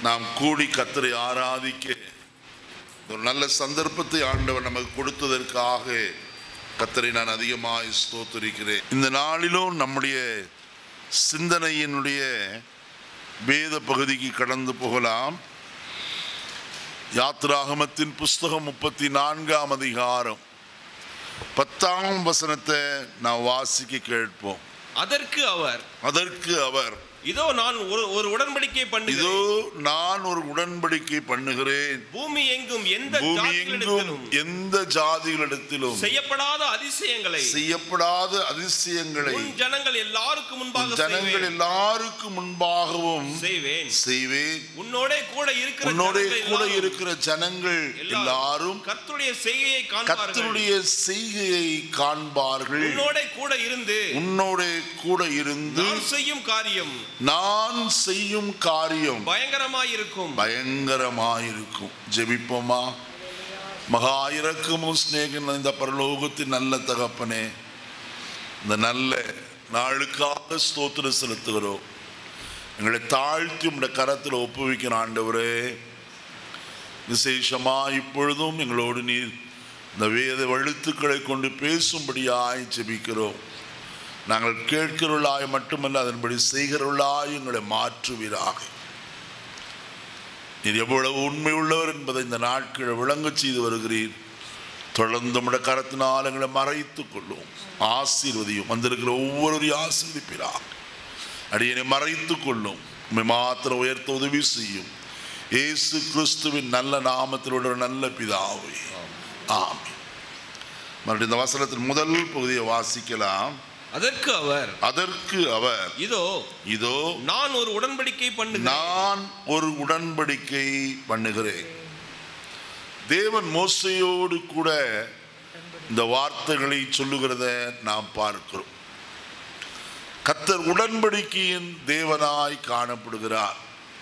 நாம் கூடி கத்தரை ஆராதிக்க ஒரு நல்ல சந்தர்ப்பத்தை ஆண்டவர் நமக்கு கொடுத்ததற்காக கத்தரை நான் அதிகமாக ஸ்தோத்தரிக்கிறேன் இந்த நாளிலும் நம்முடைய சிந்தனையினுடைய வேத பகுதிக்கு கடந்து போகலாம் யாத்ராகமத்தின் புஸ்தகம் முப்பத்தி நான்காம் அதிகாரம் பத்தாம் வசனத்தை நான் வாசிக்க கேட்போம் அதற்கு அவர் அதற்கு அவர் இதோ நான் ஒரு ஒரு உடன்படிக்கை இதோ பண்ணுகிறேன் நான் ஒரு உடன்படிக்கை பண்ணுகிறேன் பூமி எங்கும் எந்த பூமி எங்கும் ஜாதிகளிடத்திலும் எந்த ஜாதிகளிடத்திலும் செய்யப்படாத அதிசயங்களை செய்யப்படாத அதிசயங்களை உன் ஜனங்கள் எல்லாருக்கும் முன்பாக ஜனங்கள் செய்வேன். எல்லாருக்கும் முன்பாகவும் செய்வேன் செய்வேன் உன்னோடே கூட இருக்கிற உன்னோட ஜனங்கள் கூட எல்லாரும் இருக்கிற ஜனங்கள் எல்லாரும் கர்த்தருடைய செய்கையை காண்பார்கள் கர்த்தருடைய செய்கையை காண்பார்கள் உன்னோடே கூட இருந்து உன்னோட கூட இருந்து நான் செய்யும் காரியம் நான் செய்யும் காரியம் பயங்கரமாயிருக்கும் பயங்கரமாயிருக்கும் ஜெபிப்போமா மகா இரக்கமும் சிநேகம் இந்த பரலோகத்தின் நல்ல தகப்பனே இந்த நல்ல நாளுக்காக ஸ்தோத்திரம் செலுத்துகிறோம் எங்களை தாழ்த்தி உடைய கரத்தில் ஒப்புவிக்கிற ஆண்டவரே விசேஷமா இப்பொழுதும் எங்களோடு நீர் இந்த வேத வழுத்துக்களை கொண்டு பேசும்படியாய் ஜெபிக்கிறோம் நாங்கள் கேட்கிறவர்களாய் மட்டுமல்ல அதன்படி செய்கிறவர்களாய் எங்களை மாற்றுவீராக நீர் எவ்வளவு உண்மை உள்ளவர் என்பதை இந்த நாட்களில் விளங்கச் செய்து வருகிறீர் தொடர்ந்து உடைய கரத்தினால் எங்களை மறைத்துக் கொள்ளும் ஆசீர்வதியும் வந்திருக்கிற ஒவ்வொருவரையும் ஆசீர்வதிப்பீராக அடியனை மறைத்துக் கொள்ளும் உம்மை மாத்திரம் உயர்த்த உதவி செய்யும் இயேசு கிறிஸ்துவின் நல்ல நாமத்தில் உள்ள நல்ல பிதாவே ஆமென் மறுபடியும் இந்த வசனத்தின் முதல் பகுதியை வாசிக்கலாம் அதற்கு அவர் அதற்கு அவர் இதோ இதோ நான் ஒரு உடன்படிக்கை பண்ணுகிறேன் நான் ஒரு உடன்படிக்கை பண்ணுகிறேன் தேவன் மோசையோடு கூட இந்த வார்த்தைகளை சொல்லுகிறத நாம் பார்க்கிறோம் கத்தர் உடன்படிக்கையின் தேவனாய் காணப்படுகிறார்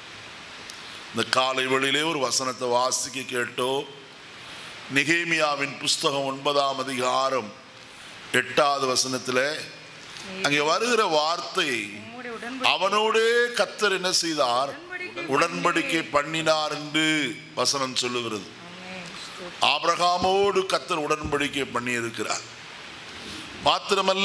இந்த காலை வேளையிலே ஒரு வசனத்தை வாசிக்க கேட்டோ நிகேமியாவின் புஸ்தகம் ஒன்பதாம் அதிகாரம் எட்டாவது வசனத்தில் அங்கே வருகிற வார்த்தை உம்முடைய உடன்படிக்கை அவனோடே கத்தர் என்ன செய்தார் உடன்படிக்கை பண்ணினார் என்று வசனம் சொல்லுகிறது ஆமென். ஸ்தோத்திரம். ஆபிரகாமோடு கத்தர் உடன்படிக்கை பண்ணியிருக்கிறார் மாத்திரமல்ல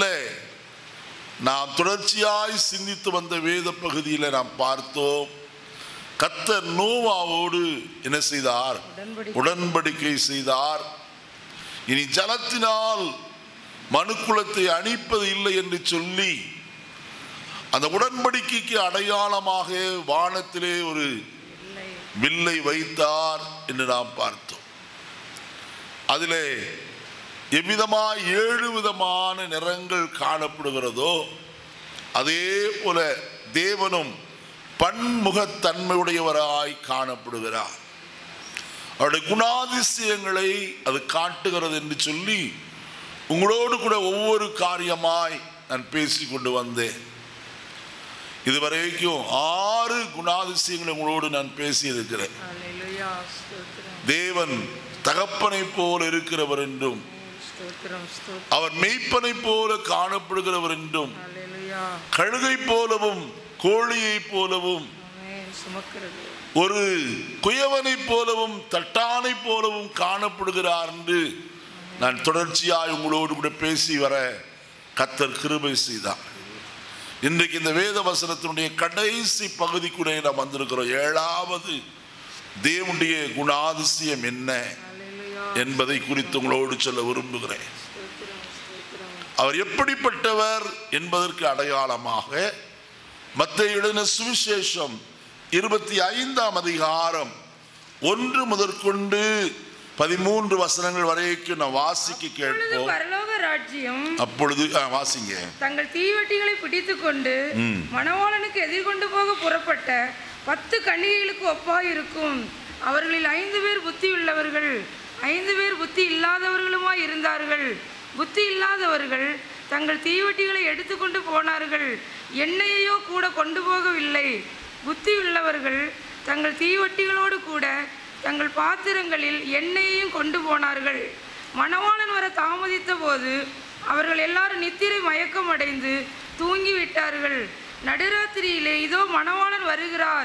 நாம் தொடர்ச்சியாய் சிந்தித்து வந்த வேத பகுதியில் நாம் பார்த்தோம் கத்தர் நோவாவோடு என்ன செய்தார் உடன்படிக்கை. உடன்படிக்கை செய்தார் இனி ஜலத்தினால் மனுக்குலத்தை அணிப்பது இல்லை என்று சொல்லி அந்த உடன்படிக்கைக்கு அடையாளமாக வானத்திலே ஒரு இல்லை. வில்லை வைத்தார் என்று நாம் பார்த்தோம் அதிலே எவ்விதமாய் ஏழு விதமான நிறங்கள் காணப்படுகிறதோ அதே போல தேவனும் பன்முகத்தன்மையுடையவராய் காணப்படுகிறார் அவருடைய குணாதிசயங்களை அது காட்டுகிறது என்று சொல்லி உங்களோடு கூட ஒவ்வொரு காரியமாய் நான் பேசி கொண்டு வந்தேன் இதுவரைக்கும் ஆறு குணாதிசயங்களை உங்களோடு நான் பேசியிருக்கிறேன் அல்லேலூயா. ஸ்தோத்திரம். தேவன் தகப்பனை போல இருக்கிறவர் என்றும் ஸ்தோத்திரம். ஸ்தோத்திரம். அவர் மெய்ப்பனை போல காணப்படுகிறவர் என்றும் அல்லேலூயா. கழுகை போலவும் கோழியை போலவும் ஆமென். சுமக்கிறது ஒரு குயவனை போலவும் தட்டானை போலவும் காணப்படுகிறார் என்று நான் தொடர்ச்சியாய் உங்களோடு கூட பேசி வர கத்தர் கிருபை செய்தார் இன்றைக்கு இந்த வேத வசனத்தினுடைய கடைசி பகுதிக்குள்ளே நாம் வந்திருக்கிறோம் ஏழாவது தேவனுடைய குணாதிசயம் என்ன அல்லேலூயா. என்பதை குறித்து உங்களோடு சொல்ல விரும்புகிறேன் ஸ்தோத்திரம். ஸ்தோத்திரம். அவர் எப்படிப்பட்டவர் என்பதற்கு அடையாளமாக மத்திய எழுதின சுவிசேஷம் இருபத்தி ஐந்தாம் அதிகாரம் ஒன்று முதற்கொண்டு பதிமூன்று வசனங்கள் வரைக்கும் நான் வாசிக்க அப்பொழுது கேட்போம் பரலோக ராஜ்யம் அப்பொழுது ஆ, வாசிங்க தங்கள் தீவட்டிகளை பிடித்துக் கொண்டு ம். மணவாளனுக்கு எதிர்கொண்டு போக புறப்பட்ட பத்து கன்னிகைகளுக்கு ஒப்பாய் இருக்கும் அவர்களில் ஐந்து பேர் புத்தி உள்ளவர்கள் ஐந்து பேர் புத்தி இல்லாதவர்களுமாய் இருந்தார்கள் புத்தி இல்லாதவர்கள் தங்கள் தீவட்டிகளை எடுத்துக்கொண்டு போனார்கள் எண்ணெயையோ கூட கொண்டு போகவில்லை புத்தி உள்ளவர்கள் தங்கள் தீவட்டிகளோடு கூட தங்கள் பாத்திரங்களில் எண்ணெயையும் கொண்டு போனார்கள் மணவாளன் வர தாமதித்த போது அவர்கள் எல்லாரும் நித்திரை மயக்கம் அடைந்து தூங்கி விட்டார்கள் நடுராத்திரியிலே இதோ மணவாளன் வருகிறார்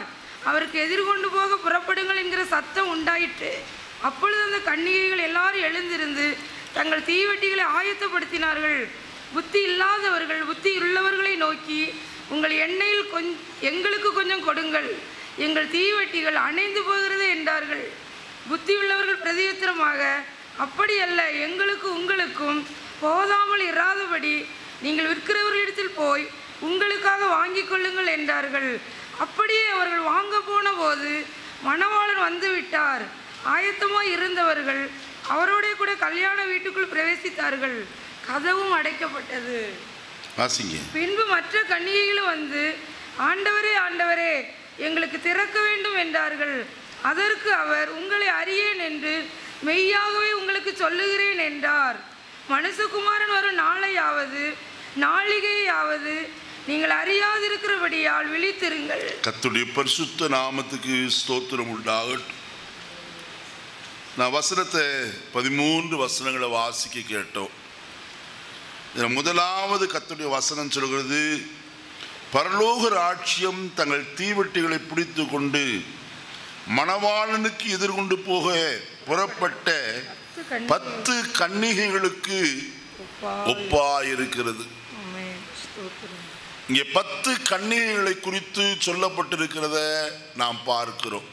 அவருக்கு எதிர்கொண்டு போக புறப்படுங்கள் என்கிற சத்தம் உண்டாயிற்று அப்பொழுது அந்த கன்னிகைகள் எல்லாரும் எழுந்திருந்து தங்கள் தீவெட்டிகளை ஆயத்தப்படுத்தினார்கள் புத்தி இல்லாதவர்கள் புத்தி உள்ளவர்களை நோக்கி உங்கள் எண்ணெயில் கொஞ் எங்களுக்கு கொஞ்சம் கொடுங்கள் எங்கள் தீவெட்டிகள் அணைந்து போகிறது என்றார்கள் புத்தியுள்ளவர்கள் பிரதியுத்தரமாக அப்படியல்ல எங்களுக்கு உங்களுக்கும் போதாமல் இராதபடி நீங்கள் விற்கிறவர்களிடத்தில் போய் உங்களுக்காக வாங்கிக் கொள்ளுங்கள் என்றார்கள் அப்படியே அவர்கள் வாங்க போன போது மணவாளன் வந்து விட்டார் ஆயத்தமாய் இருந்தவர்கள் அவரோட கூட கல்யாண வீட்டுக்குள் பிரவேசித்தார்கள் கதவும் அடைக்கப்பட்டது வாசிங்க பின்பு மற்ற கன்னிகைகளும் வந்து ஆண்டவரே ஆண்டவரே எங்களுக்கு திறக்க வேண்டும் என்றார்கள் அதற்கு அவர் உங்களை அறியேன் என்று மெய்யாகவே உங்களுக்கு சொல்லுகிறேன் என்றார் மனுஷகுமாரன் வரும் நாளையாவது நாளிகையாவது நீங்கள் அறியாதிருக்கிறபடியால் விழித்திருங்கள் கத்துடைய பரிசுத்த நாமத்துக்கு ஸ்தோத்திரம் உண்டாகட்டும் நான் வசனத்தை பதிமூன்று வசனங்களை வாசிக்க கேட்டோம் இதுல முதலாவது கத்துடைய வசனம் சொல்கிறது பரலோக ராட்சியம் தங்கள் தீவெட்டிகளை பிடித்து கொண்டு மணவாளனுக்கு எதிர்கொண்டு போக புறப்பட்ட பத்து கன்னி பத்து கன்னிகைகளுக்கு ஒப்பாயிருக்கிறது ஆமென். ஸ்தோத்திரம். இங்கே பத்து கன்னிகைகளை குறித்து சொல்லப்பட்டிருக்கிறத நாம் பார்க்கிறோம்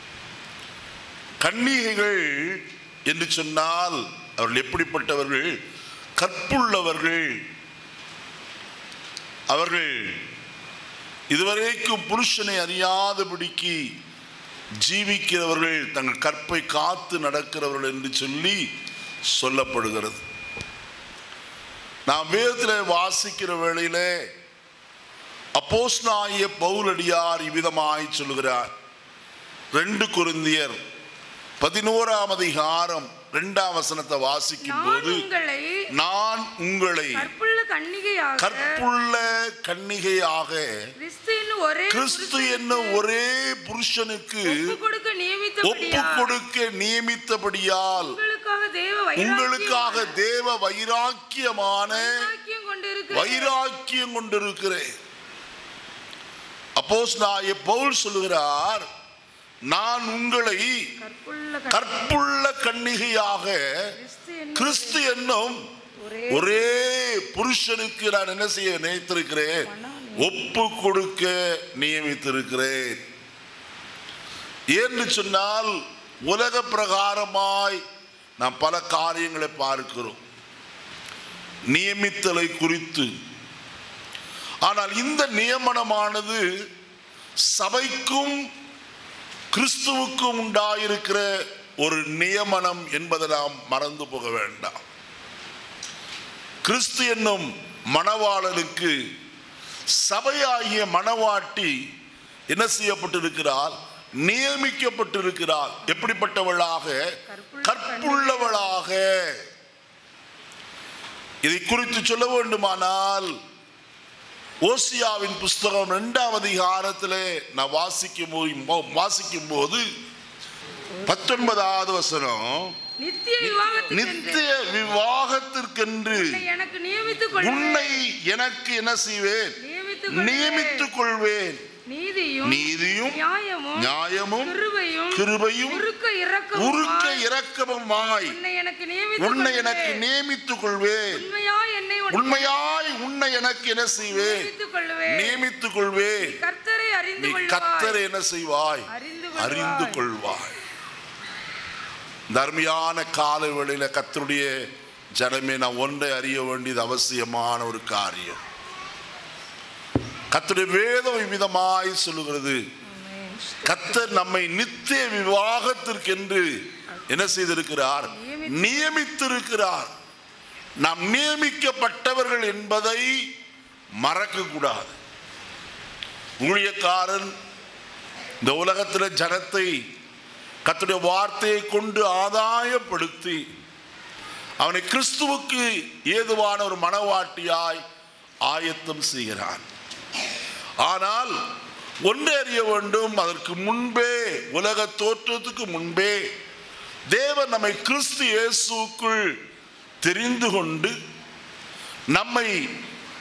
கன்னிகைகள் என்று சொன்னால் அவர்கள் எப்படிப்பட்டவர்கள் கற்புள்ளவர்கள் அவர்கள் இதுவரைக்கும் புருஷனை அறியாதபடிக்கு ஜீவிக்கிறவர்கள் தங்கள் கற்பை காத்து நடக்கிறவர்கள் என்று சொல்லி சொல்லப்படுகிறது நாம் வேதத்தில் வாசிக்கிற வேளையிலே அப்போஸ்னாய பவுலடியார் இவ்விதமாய் சொல்கிறார் ரெண்டு குருந்தியர் பதினோராம் அதிகாரம் ரெண்டாம் வசனத்தை வாசிக்கும் நான் போது உங்களை நான் உங்களை கற்புள்ள கன்னிகையாக கற்புள்ள கன்னிகையாக கிறிஸ்து என்னும் ஒரே கிறிஸ்து என்னும் ஒரே புருஷனுக்கு ஒப்பு கொடுக்க ஒப்பு நியமித்தபடியா கொடுக்க நியமித்தபடியால் உங்களுக்காக தேவ உங்களுக்காக வைராக்கியம் தேவ வைராக்கியமான வைராக்கியம் கொண்டிருக்கிறேன் வைராக்கியம் கொண்டிருக்கிறேன் அப்போஸ் நான் பவுல் சொல்லுகிறார் நான் உங்களை கற்புள்ள கன்னி- கற்புள்ள கன்னிகையாக கிறிஸ்து என்னும் கிறிஸ்து என்னும் ஒரே ஒரே புருஷனுக்கு நான் என்ன செய்ய நினைத்திருக்கிறேன் ஒப்பு கொடுக்க நியமித்திருக்கிறேன் என்று சொன்னால் உலக பிரகாரமாய் நாம் பல காரியங்களை பார்க்கிறோம் நியமித்தலை குறித்து ஆனால் இந்த நியமனமானது சபைக்கும் கிறிஸ்துவுக்கும் உண்டாயிருக்கிற ஒரு நியமனம் என்பதை நாம் மறந்து போக வேண்டாம் கிறிஸ்து என்னும் மணவாளனுக்கு சபையாகிய மணவாட்டி என்ன செய்யப்பட்டிருக்கிறார் நியமிக்கப்பட்டிருக்கிறார் எப்படிப்பட்டவளாக கற்புள்ளவளாக இதை குறித்து சொல்ல வேண்டுமானால் ஓசியாவின் புஸ்தகம் இரண்டாம் அதிகாரத்திலே நான் வாசிக்கும் போது வாசிக்கும் போது பத்தொன்பதாவது வசனம் நித்திய விவாகத்துக்கென்று நித்திய விவாகத்திற்கென்று உன்னை எனக்கு நியமித்துக் கொள்வேன் உன்னை எனக்கு என்ன செய்வேன் நியமித்துக் நியமித்துக் கொள்வேன் நீதியும் நீதியும் நியாயமும் நியாயமும் கிருபையும் கிருபையும் உருக்க இரக்கமும் உருக்க இரக்கமுமாய் உன்னை எனக்கு நியமித்துக் உன்னை எனக்கு கொள்வேன். நியமித்துக் கொள்வேன் உண்மையாய் என்னை உனக்கு உண்மையாய் உன்னை எனக்கு என்ன செய்வேன் நியமித்துக் கொள்வேன் நியமித்துக் கொள்வேன் கர்த்தரை அறிந்து நீ கொள்வாய் கத்தரை என்ன செய்வாய் அறிந்து அறிந்து கொள்வாய். கொள்வாய் தர்மியான கால வேளையில கத்தருடைய ஜனமே நான் ஒன்றை அறிய வேண்டியது அவசியமான ஒரு காரியம் கத்தருடைய வேதம் விதமாய் சொல்லுகிறது கத்தர் நம்மை நித்திய விவாகத்திற்கென்று என்ன செய்திருக்கிறார் நியமித்திருக்கிறார் நாம் நியமிக்கப்பட்டவர்கள் என்பதை மறக்க கூடாது ஊழியக்காரன் இந்த உலகத்தில் ஜனத்தை கர்த்தருடைய வார்த்தையை கொண்டு ஆதாயப்படுத்தி அவனை கிறிஸ்துவுக்கு ஏதுவான ஒரு மனவாட்டியாய் ஆயத்தம் செய்கிறான் ஆனால் ஒன்று அறிய வேண்டும் அதற்கு முன்பே உலக தோற்றத்துக்கு முன்பே தேவன் நம்மை கிறிஸ்து இயேசுக்குள் தெரிந்து கொண்டு நம்மை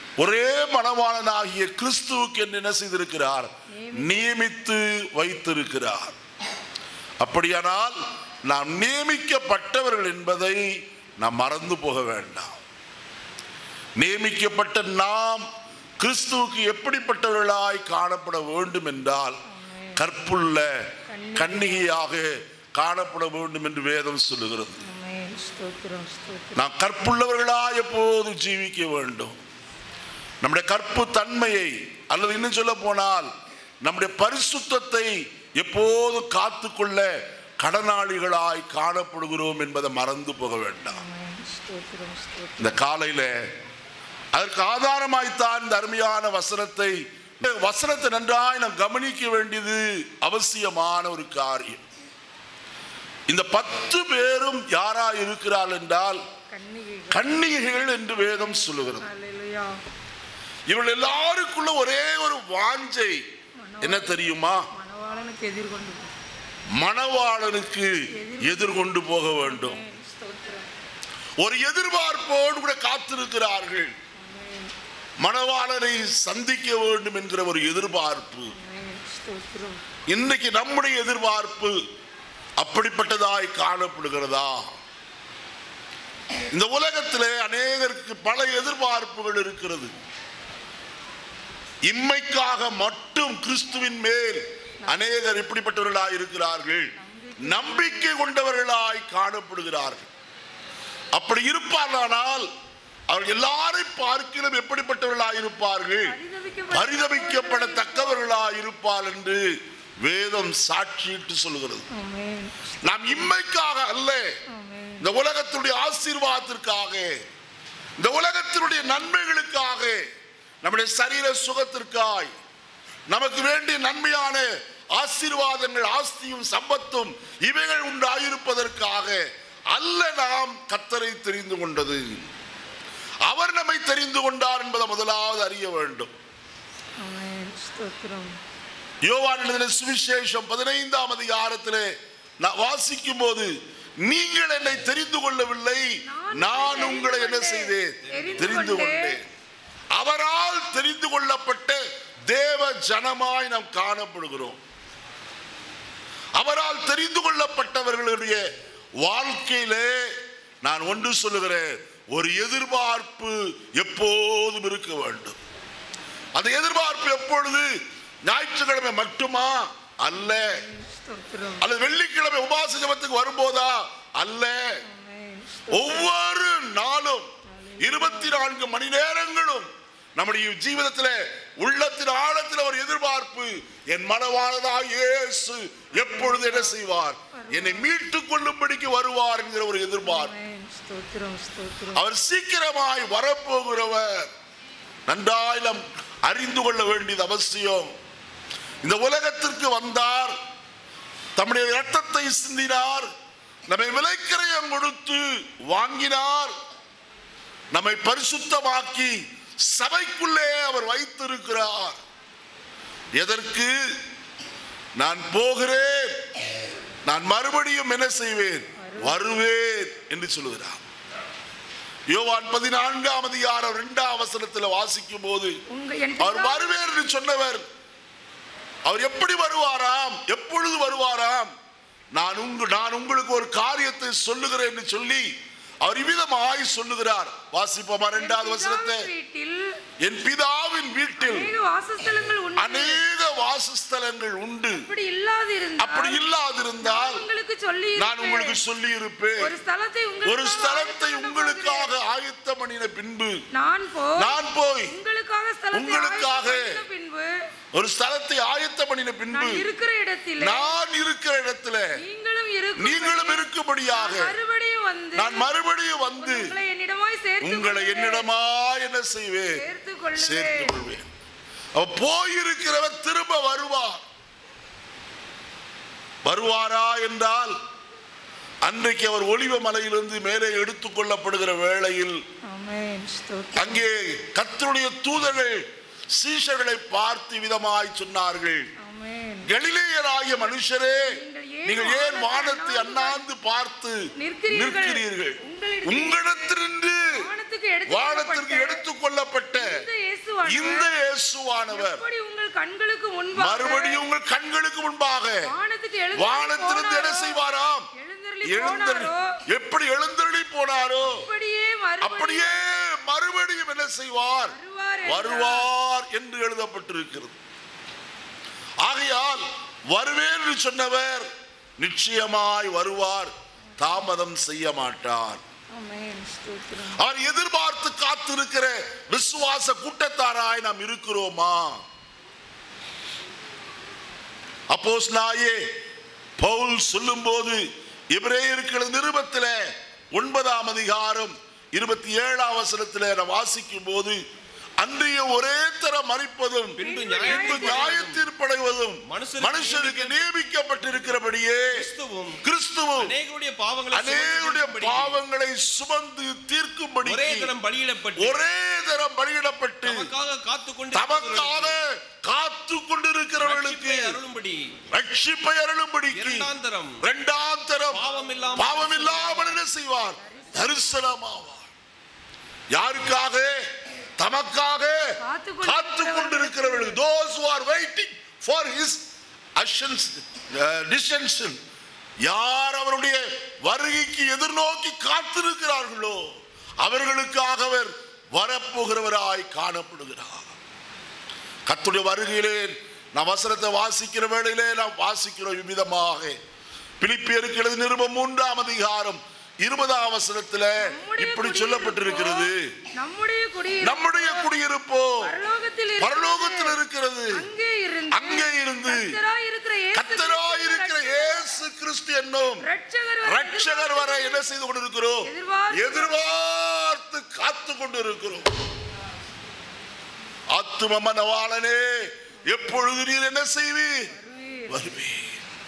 ஒரே மணவாளனாகிய கிறிஸ்துவுக்கு என்று என்ன செய்திருக்கிறார் நியமித்து வைத்திருக்கிறார் அப்படியானால் நாம் நியமிக்கப்பட்டவர்கள் என்பதை நாம் மறந்து போக வேண்டாம் நியமிக்கப்பட்ட நாம் கிறிஸ்துவுக்கு எப்படிப்பட்டவர்களாய் காணப்பட வேண்டும் என்றால் கற்புள்ள கன்னிகையாக காணப்பட வேண்டும் என்று வேதம் சொல்லுகிறது ஆமென். ஸ்தோத்திரம் ஸ்தோத்திரம் நாம் கற்புள்ளவர்களாய் எப்போது ஜீவிக்க வேண்டும் நம்முடைய கற்பு தன்மையை அல்லது இன்னும் சொல்ல போனால் நம்முடைய பரிசுத்தத்தை எப்போதும் காத்துக்கொள்ள கடனாளிகளாய் காணப்படுகிறோம் என்பதை மறந்து போக வேண்டாம் ஆமென். ஸ்தோத்திரம் ஸ்தோத்திரம் இந்த காலையில அதற்கு ஆதாரமாய்த்தான் இந்த அருமையான வசனத்தை இந்த வசனத்தை நன்றாய் நாம் கவனிக்க வேண்டியது அவசியமான ஒரு காரியம் இந்த பத்து பேரும் யாரா இருக்கிறாள் என்றால் கன்னிகைகள் கன்னிகைகள் என்று வேதம் சொல்லுகிறது அல்லேலூயா இவள் எல்லாருக்குள்ள ஒரே ஒரு வாஞ்சை என்ன தெரியுமா மணவாளனுக்கு எதிர்கொண்டு போ. மணவாளனுக்கு எதிர்கொண்டு போக வேண்டும் ஆமென். ஸ்தோத்திரம் ஒரு எதிர்பார்ப்போடு கூட காத்திருக்கிறார்கள் மணவாளனை சந்திக்க வேண்டும் என்கிற ஒரு எதிர்பார்ப்பு ஆமென். ஸ்தோத்திரம் இன்னைக்கு நம்முடைய எதிர்பார்ப்பு அப்படிப்பட்டதாய் காணப்படுகிறதா இந்த உலகத்திலே அநேகருக்கு பல எதிர்பார்ப்புகள் இருக்கிறது இம்மைக்காக மட்டும் கிறிஸ்துவின் மேல் அநேகர் இப்படிப்பட்டவர்களாய் இருக்கிறார்கள் நம்பிக்கை கொண்டவர்களாய் காணப்படுகிறார்கள் அப்படி இருப்பார்களானால் அவர்கள் எல்லாரை பார்க்கிலும் எப்படிப்பட்டவர்களாய் இருப்பார்கள் பரிதபிக்கப்பட்ட பரிதபிக்கப்படத்தக்கவர்களாய் இருப்பார் என்று வேதம் சாட்சியிட்டு சொல்கிறது ஆமென். நாம் இம்மைக்காக அல்ல ஆமென். இந்த உலகத்தினுடைய ஆசீர்வாதத்திற்காக இந்த உலகத்தினுடைய நன்மைகளுக்காக நம்முடைய சரீர சுகத்திற்காய் நமக்கு வேண்டிய நன்மையான ஆசீர்வாதங்கள் ஆஸ்தியும் சம்பத்தும் இவைகள் உண்டாயிருப்பதற்காக அல்ல நாம் கத்தரை தெரிந்து கொண்டது அவர் நம்மை தெரிந்து கொண்டார் என்பதை முதலாவது அறிய வேண்டும் ஆமென். ஸ்தோத்திரம் யோவான் எழுதின சுவிசேஷம் பதினைந்தாம் அதிகாரத்திலே நான் வாசிக்கும் போது நீங்கள் என்னை தெரிந்து கொள்ளவில்லை நான் உங்களை என்ன செய்தேன் தெரிந்து கொண்டேன் அவரால் தெரிந்து கொள்ளப்பட்ட தேவ ஜனமாய் நாம் காணப்படுகிறோம் அவரால் தெரிந்து கொள்ளப்பட்டவர்களுடைய வாழ்க்கையிலே நான் ஒன்று சொல்லுகிறேன் ஒரு எதிர்பார்ப்பு எப்போதும் இருக்க வேண்டும் அந்த எதிர்பார்ப்பு எப்பொழுது ஞாயிற்றுக்கிழமை மட்டுமா அல்ல ஸ்தோத்திரம் அல்லது வெள்ளிக்கிழமை உபாச ஜபத்துக்கு வரும்போதா அல்ல ஆமென். ஒவ்வொரு நாளும் இருபத்தி நான்கு மணி நேரங்களும் நம்முடைய ஜீவிதத்திலே உள்ளத்தின் ஆழத்தில் ஒரு எதிர்பார்ப்பு என் மனவாளதா இயேசு எப்பொழுது என்ன செய்வார் என்னை மீட்டுக் கொள்ளும்படிக்கு வருவார் என்கிற ஒரு எதிர்பார்ப்பு ஆமென். ஸ்தோத்திரம் ஸ்தோத்திரம் அவர் சீக்கிரமாய் வரப்போகிறவர் நன்றாய் நாம் அறிந்து கொள்ள வேண்டியது அவசியம் இந்த உலகத்திற்கு வந்தார் தம்முடைய இரத்தத்தை சிந்தினார் நம்மை விலைக்கிரயம் கொடுத்து வாங்கினார் நம்மை பரிசுத்தமாக்கி சபைக்குள்ளே அவர் வைத்திருக்கிறார் எதற்கு நான் போகிறேன் நான் மறுபடியும் என்ன செய்வேன் வருவேன் என்று சொல்லுகிறார் யோவான் பதினான்காம் அதிகாரம் இரண்டாம் அவசரத்தில் வாசிக்கும் போது உங்க என் அவர் பிதா- வருவேன் என்று சொன்னவர் அவர் எப்படி வருவாராம் எப்பொழுது வருவாராம் நான் உங்க நான் உங்களுக்கு ஒரு காரியத்தை சொல்லுகிறேன் என்று சொல்லி அவர் இவ்விதமாய் சொல்லுகிறார் வாசிப்போமா இரண்டாவது வசனத்தை பிதாவின் வீட்டில் என் பிதாவின் வீட்டில் அநேக வாசஸ்தலங்கள் உண்டு அநேக வாசஸ்தலங்கள் உண்டு அப்படி இல்லாதிருந்தால் அப்படி இல்லாதிருந்தால் உங்களுக்கு சொல்லி நான் உங்களுக்கு சொல்லி இருப்பேன் ஒரு ஸ்தலத்தை உங்களுக்கு ஒரு ஸ்தலத்தை உங்களுக்காக ஆயத்தம் பண்ணின பின்பு நான் போய் நான் போய் உங்களுக்காக ஸ்தலத்தை உங்களுக்காக ஆயத்தம் பண்ணின பின்பு ஒரு ஸ்தலத்தை ஆயத்தம் பண்ணின பின்பு நான் இருக்கிற இடத்தில் நான் இருக்கிற இடத்துல நீங்களும் இருக்கும் நீங்களும் இருக்கும்படியாக மறுபடியும் வந்து நான் மறுபடியும் வந்து உங்களை என்னிடமாய் சேர்த்து உங்களை என்னிடமா என்ன செய்வேன் சேர்த்து சேர்த்து கொள்ளுவேன் கொள்வேன் அவ போயிருக்கிறவர் திரும்ப வருவார் வருவாரா என்றால் அன்றைக்கு அவர் ஒளிவ மலையிலிருந்து மேலே எடுத்துக் கொள்ளப்படுகிற வேளையில் ஆமென் ஸ்தோத்திரம் அங்கே கர்த்தருடைய தூதர்கள் சீஷர்களை பார்த்து விதமாய் சொன்னார்கள் ஆமென் கலிலேயராகிய மனுஷரே நீங்கள் ஏன் நீங்கள் ஏன் வானத்தை வானத்தை அண்ணாந்து பார்த்து நிற்கிறீர்கள்? நிற்கிறீர்கள் உங்களிடத்தில் உங்களிடத்திலிருந்து வானத்துக்கு எடுத்துக் வானத்திற்கு கொள்ளப்பட்ட எடுத்துக் கொள்ளப்பட்ட இந்த இயேசுவானவர் இந்த இயேசுவானவர் எப்படி உங்கள் கண்களுக்கு முன்பாக மறுபடியும் உங்கள் கண்களுக்கு முன்பாக வானத்துக்கு எழுந்தருளி வானத்திலிருந்து என்ன போனாரோ, செய்வாராம் எழுந்தருளி எழுந்தருளி போனாரோ எப்படி எழுந்தருளி போனாரோ அப்படியே மறுபடியும் அப்படியே மறுபடியும் என்ன செய்வார் வருவார் என்றார். வருவார் என்று எழுதப்பட்டிருக்கிறது ஆகையால் வருவேன் என்று சொன்னவர் நிச்சயமாய் வருவார் தாமதம் செய்ய மாட்டார் ஆமென். ஸ்தோத்திரம். அவர் எதிர்பார்த்து காத்திருக்கிற விசுவாச கூட்டத்தாராய் நாம் இருக்கிறோமா அப்போஸ் நாயே பவுல் சொல்லும்போது எபிரேயர்கள் நிருபத்தில் ஒன்பதாம் அதிகாரம் இருபத்தி ஏழாம் வசனத்தில் நான் வாசிக்கும் போது அன்றைய ஒரே தர மறிப்பதும் பின்பு பின்பு நியாய தீர்ப்படைவதும் மனுஷருக்கு மனுஷருக்கு நியமிக்கப்பட்டிருக்கிறபடியே கிறிஸ்துவும் கிறிஸ்துவும் அநேகருடைய பாவங்களை அநேகருடைய சுமந்து பாவங்களை சுமந்து தீர்க்கும்படி ஒரே தரம் பலியிடப்பட்டு ஒரே தரம் பலியிடப்பட்டு நமக்காக காத்துக்கொண்டு தமக்காக காத்து கொண்டிருக்கிறவர்களுக்கு ரட்சிப்பை அருளும்படி ரட்சிப்பை அருளும்படிக்கு இரண்டாம் தரம் இரண்டாம் தரம் பாவம் இல்லாமல் பாவம் இல்லாமல் என்ன செய்வார் தரிசனமாவார் யாருக்காக தமக்காக காத்துக் காத்து கொண்டிருக்கிறவர்கள் those who are waiting for his ascension, uh, descension யார் அவருடைய வருகைக்கு எதிர்நோக்கி காத்திருக்கிறார்களோ அவர்களுக்காக அவர் வரப்போகிறவராய் காணப்படுகிறார் கத்துடைய வருகையிலே நாம் வசனத்தை வாசிக்கிற வேளையிலே நாம் வாசிக்கிறோம் இவ்விதமாக பிலிப்பியருக்கு எழுதிய நிருபம் மூன்றாம் அதிகாரம் இருபதாம் வசனத்துல நம்முடைய இப்படி சொல்லப்பட்டிருக்கிறது குடியிருப்போ, நம்முடைய குடியிருப்போ நம்முடைய குடியிருப்போ பரலோகத்தில் இருக்கிறது. பரலோகத்தில் இருக்கிறது அங்கே இருந்து அங்கே இருந்து கர்த்தராய் இருக்கிற இயேசு கத்தராய் இருக்கிற இயேசு கிறிஸ்து என்னும் ரட்சகர் வரை ரட்சகர் வரை என்ன செய்து கொண்டிருக்கிறோம் எதிர்பார்த்து- எதிர்பார்த்து காத்து கொண்டிருக்கிறோம் ஆத்தும மனவாளனே எப்பொழுது நீர் என்ன செய்வீர் வருவீர். வருவீர்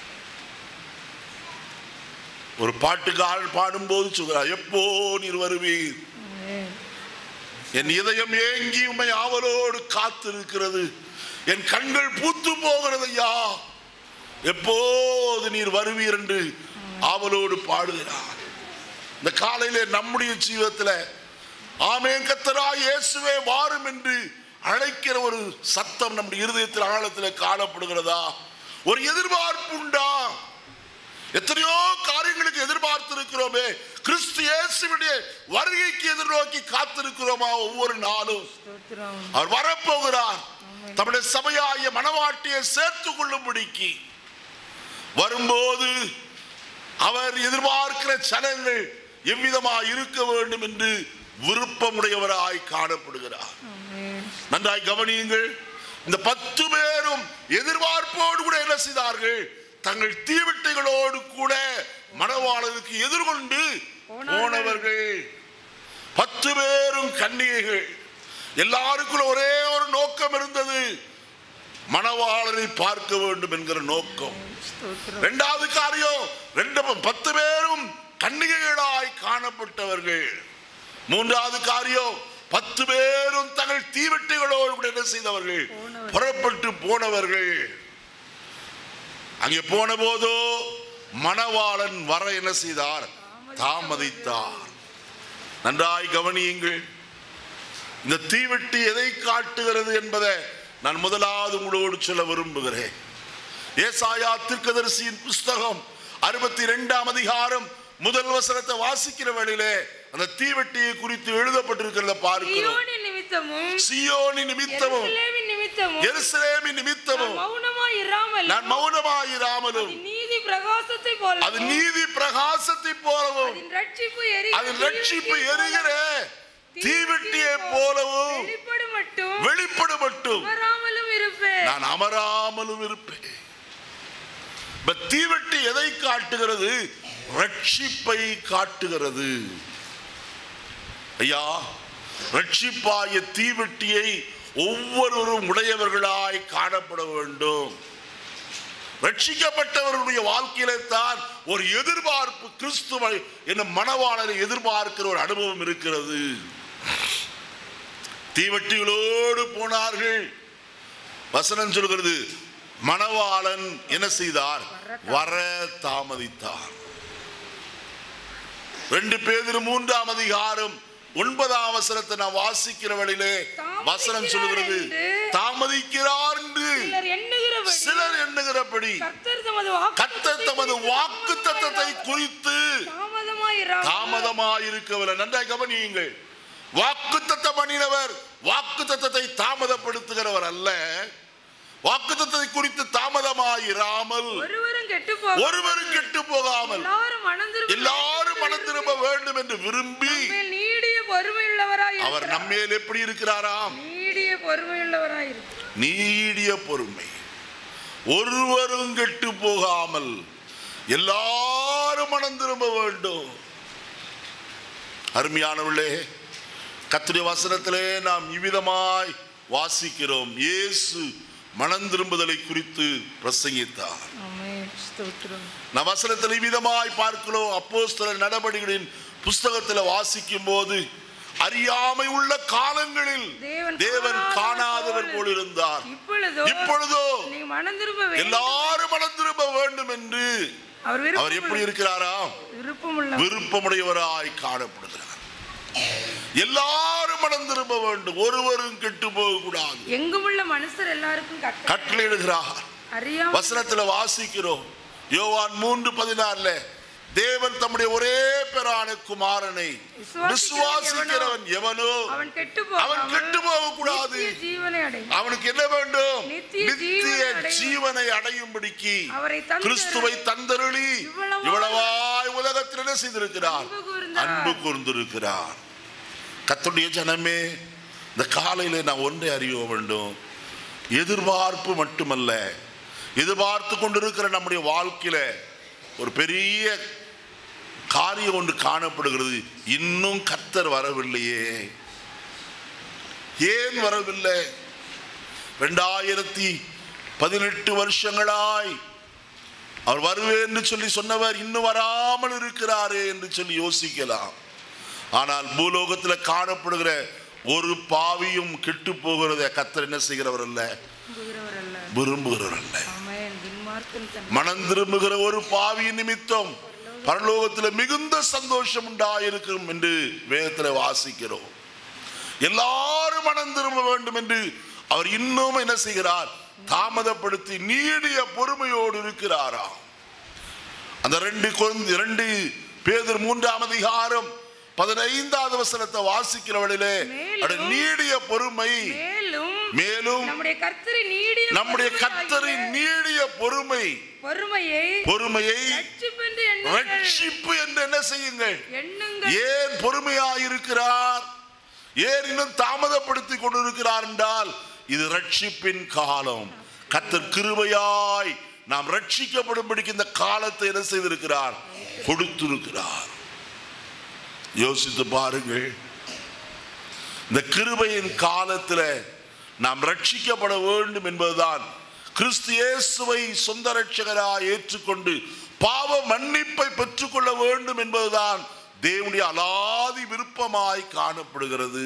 ஒரு பாட்டுக்காரன் பாடும்போது சொல்கிறார் எப்போ நீர் வருவீர் ஆமென். என் இதயம் ஏங்கி உம்மை ஆவலோடு காத்திருக்கிறது என் கண்கள் பூத்து போகிறது ஐயா எப்போது நீர் வருவீர் என்று ஆவலோடு பாடுகிறார் இந்த காலையிலே நம்முடைய ஜீவத்தில் ஆமேன் கத்தரா இயேசுவே வாரும் என்று அழைக்கிற ஒரு சத்தம் நம்முடைய இருதயத்தில் ஆழத்தில் காணப்படுகிறதா ஒரு எதிர்பார்ப்பு உண்டா எத்தனையோ காரியங்களுக்கு எதிர்பார்த்து இருக்கிறோமே கிறிஸ்து இயேசுவினுடைய வருகைக்கு எதிர்நோக்கி காத்திருக்கிறோமா ஒவ்வொரு நாளும் ஸ்தோத்திரம். அவர் வரப்போகிறார் தம்முடைய சபையாகிய மனவாட்டியை சேர்த்துக் கொள்ளும்படிக்கு வரும்போது அவர் எதிர்பார்க்கிற சனங்கள் எவ்விதமா இருக்க வேண்டும் என்று விருப்பமுடையவராய் காணப்படுகிறார் ஆமென். நன்றாய் கவனியுங்கள் இந்த பத்து பேரும் எதிர்பார்ப்போடு கூட என்ன செய்தார்கள் தங்கள் தீவிட்டைகளோடு கூட மணவாளருக்கு எதிர்கொண்டு போனார்கள். போனவர்கள் பத்து பேரும் கன்னிகைகள் எல்லாருக்குள்ள ஒரே ஒரு நோக்கம் இருந்தது மணவாளரை பார்க்க வேண்டும் என்கிற நோக்கம் ஸ்தோத்திரம். இரண்டாவது காரியம் ரெண்டு பத்து பேரும் கன்னிகைகளாய் காணப்பட்டவர்கள் மூன்றாவது காரியம் பத்து பேரும் தங்கள் தீவெட்டிகளோடு கூட என்ன செய்தவர்கள் போனவர்கள். புறப்பட்டு போனவர்கள் அங்கே போன போதோ மணவாளன் வர என்ன செய்தார் தாமதித்தார் நன்றாய் கவனியுங்கள் இந்த தீவெட்டி எதை காட்டுகிறது என்பதை நான் முதலாவது உங்களோடு சொல்ல விரும்புகிறேன் ஏசாயா தீர்க்கதரிசியின் புஸ்தகம் அறுபத்தி ரெண்டாம் அதிகாரம் முதல் வசனத்தை வாசிக்கிற வேளையிலே அந்த தீவெட்டியை குறித்து எழுதப்பட்டிருக்கிறத பார்க்கிறோம் சீயோனின் நிமித்தமும் சியோனி நிமித்தமும் எருசலேமின் நிமித்தமும் எருசலேமின் நான் நிமித்தமும் மௌனமாய் இராமல் நான் மௌனமாயிராமலும் அதன் நீதி பிரகாசத்தை போல அது நீதி பிரகாசத்தை போலவும் அதன் ரட்சிப்பு எரிகிற அதன் ரட்சிப்பு தீவெட்டியை எரிகிற போல தீவெட்டியை போலவும் வெளிப்படும் மட்டும் வெளிப்படுமட்டும் வராமலும் இருப்பேன் நான் அமராமலும் இருப்பேன் இப்ப தீவெட்டி எதை காட்டுகிறது ரட்சிப்பை காட்டுகிறது ஐயா ரட்சிப்பாய தீவெட்டியை ஒவ்வொருவரும் உடையவர்களாய் காணப்பட வேண்டும் ரட்சிக்கப்பட்டவர்களுடைய வாழ்க்கையில தான் ஒரு எதிர்பார்ப்பு கிறிஸ்துவை என்னும் மனவாளரை எதிர்பார்க்கிற ஒரு அனுபவம் இருக்கிறது தீவெட்டிகளோடு போனார்கள் வசனம் சொல்கிறது மணவாளன் என்ன செய்தார் வர தாமதித்தார் ரெண்டு பேர் மூன்றாம் அதிகாரம் ஒன்பதாம் வசனத்தை நான் வாசிக்கிற வழியிலே வசனம் சொல்லுகிறது தாமதிக்கிறார் என்று சிலர் எண்ணுகிறபடி சிலர் எண்ணுகிறபடி கர்த்தர் தமது கர்த்தர் தமது வாக்கு தத்தத்தை குறித்து தாமதமாயிரா தாமதமாயிருக்கவில்லை நன்றாய் கவனியுங்கள் வாக்கு தத்தம் பண்ணினவர் வாக்கு தத்தத்தை தாமதப்படுத்துகிறவர் அல்ல வாக்கு தத்தத்தை குறித்து தாமதமாயிராமல் ஒருவரும் கெட்டு போக ஒருவரும் கெட்டு போகாமல் எல்லாரும் மனம் திரும்ப எல்லாரும் மனம் திரும்ப வேண்டும் என்று விரும்பி நம்மேல் நீடிய பொறுமையுள்ளவராய் அவர் நம்மேல் எப்படி இருக்கிறாராம் நீடிய பொறுமையுள்ளவராய் இருக்கிறார். நீடிய பொறுமை ஒருவரும் கெட்டு போகாமல் எல்லாரும் மனம் திரும்ப வேண்டும் அருமையானவர்களே கத்திரிய வசனத்திலே நாம் இவ்விதமாய் வாசிக்கிறோம் இயேசு மனம் திரும்புதலை குறித்து பிரசங்கித்தார் ஆமென். ஸ்தோத்திரம். நம் வசனத்தில் இவ்விதமாய் பார்க்கிறோம் அப்போஸ்தலர் நடவடிக்கைகளின் புஸ்தகத்தில் வாசிக்கும் போது அறியாமை உள்ள காலங்களில் தேவன் தேவன் காணாதவர் காணாதவர் போல் இருந்தார் இப்பொழுதோ இப்பொழுதோ நீங்க மனம் திரும்ப வேண்டும். எல்லாரும் மனம் திரும்ப வேண்டும் என்று அவர் அவர் எப்படி இருக்கிறாராம் விருப்பமுள்ள விருப்பமுடையவராய் காணப்படுகிறார் எல்லாரும் மனம் திரும்ப வேண்டும் ஒருவரும் கெட்டு போக கூடாது எங்குமுள்ள மனுஷர் எல்லாருக்கும் கட்ட கட்டளையிடுகிறார் அறியாம வசனத்துல வாசிக்கிறோம் யோவான் மூன்று பதினாறுல தேவன் தம்முடைய ஒரே பெறான குமாரனை விசுவாசிக்கிறவன் எவனோ அவன் கெட்டு அவன் கெட்டு போக கூடாது நித்திய ஜீவனை அடையும் அவனுக்கு என்ன வேண்டும் நித்திய நித்திய ஜீவனை அடையும். ஜீவனை அடையும்படிக்கு அவரை தந்தருளி கிறிஸ்துவை தந்தருளி இவ்வளவாய் இவ்வளவாய் உலகத்தில் என்ன செய்திருக்கிறார் அன்பு கூர்ந்தார். அன்பு கூர்ந்திருக்கிறார் கத்துடைய ஜனமே இந்த காலையில நான் ஒன்றை அறிய வேண்டும் எதிர்பார்ப்பு மட்டுமல்ல எதிர்பார்த்து கொண்டிருக்கிற நம்முடைய வாழ்க்கையில ஒரு பெரிய காரியம் ஒன்று காணப்படுகிறது இன்னும் கத்தர் வரவில்லையே ஏன் வரவில்லை ரெண்டாயிரத்தி பதினெட்டு வருஷங்களாய் அவர் வருவேன் என்று சொல்லி சொன்னவர் இன்னும் வராமல் இருக்கிறாரே என்று சொல்லி யோசிக்கலாம் ஆனால் பூலோகத்தில் காணப்படுகிற ஒரு பாவியும் கெட்டு போகிறத கத்தர் என்ன செய்கிறவர் அல்ல விரும்புகிறவர் அல்ல விரும்புகிறவர் அல்ல ஆமென். துன்மார்க்கன் தன் மனம் திரும்புகிற ஒரு பாவியின் நிமித்தம் பரலோகத்தில் மிகுந்த சந்தோஷம் உண்டாயிருக்கும் என்று வேதத்தில் வாசிக்கிறோம் எல்லாரும் மனம் திரும்ப வேண்டும் என்று அவர் இன்னும் என்ன செய்கிறார் தாமதப்படுத்தி நீடிய பொறுமையோடு இருக்கிறாராம் அந்த ரெண்டு கொந்து ரெண்டு பேதர் மூன்றாம் அதிகாரம் பதினைந்தாவது வசனத்தை வாசிக்கிறவளிலே மேலும் அட நீடிய பொறுமை மேலும் மேலும் நம்முடைய கர்த்தரை நீடிய நம்முடைய பொறுமையாகிய கர்த்தரின் நீடிய பொறுமை பொறுமையை பொறுமையை ரட்சிப்பென்று எண்ணுங்கள். ரட்சிப்பு என்று என்ன செய்யுங்கள் எண்ணுங்கள் ஏன் பொறுமையாயிருக்கிறார் ஏன் இன்னும் தாமதப்படுத்தி கொண்டிருக்கிறார் என்றால் இது ரட்சிப்பின் காலம் கத்தர் கிருபையாய் நாம் ரட்சிக்கப்படும்படிக்கு இந்த காலத்தை என்ன செய்திருக்கிறார் கொடுத்திருக்கிறார் யோசித்து பாருங்கள் இந்த கிருபையின் காலத்தில் நாம் ரட்சிக்கப்பட வேண்டும் என்பதுதான் கிறிஸ்து இயேசுவை சொந்த ரட்சகராய் ஏற்றுக்கொண்டு பாவ மன்னிப்பை பெற்றுக்கொள்ள வேண்டும் என்பதுதான் தேவனுடைய அலாதி விருப்பமாய் காணப்படுகிறது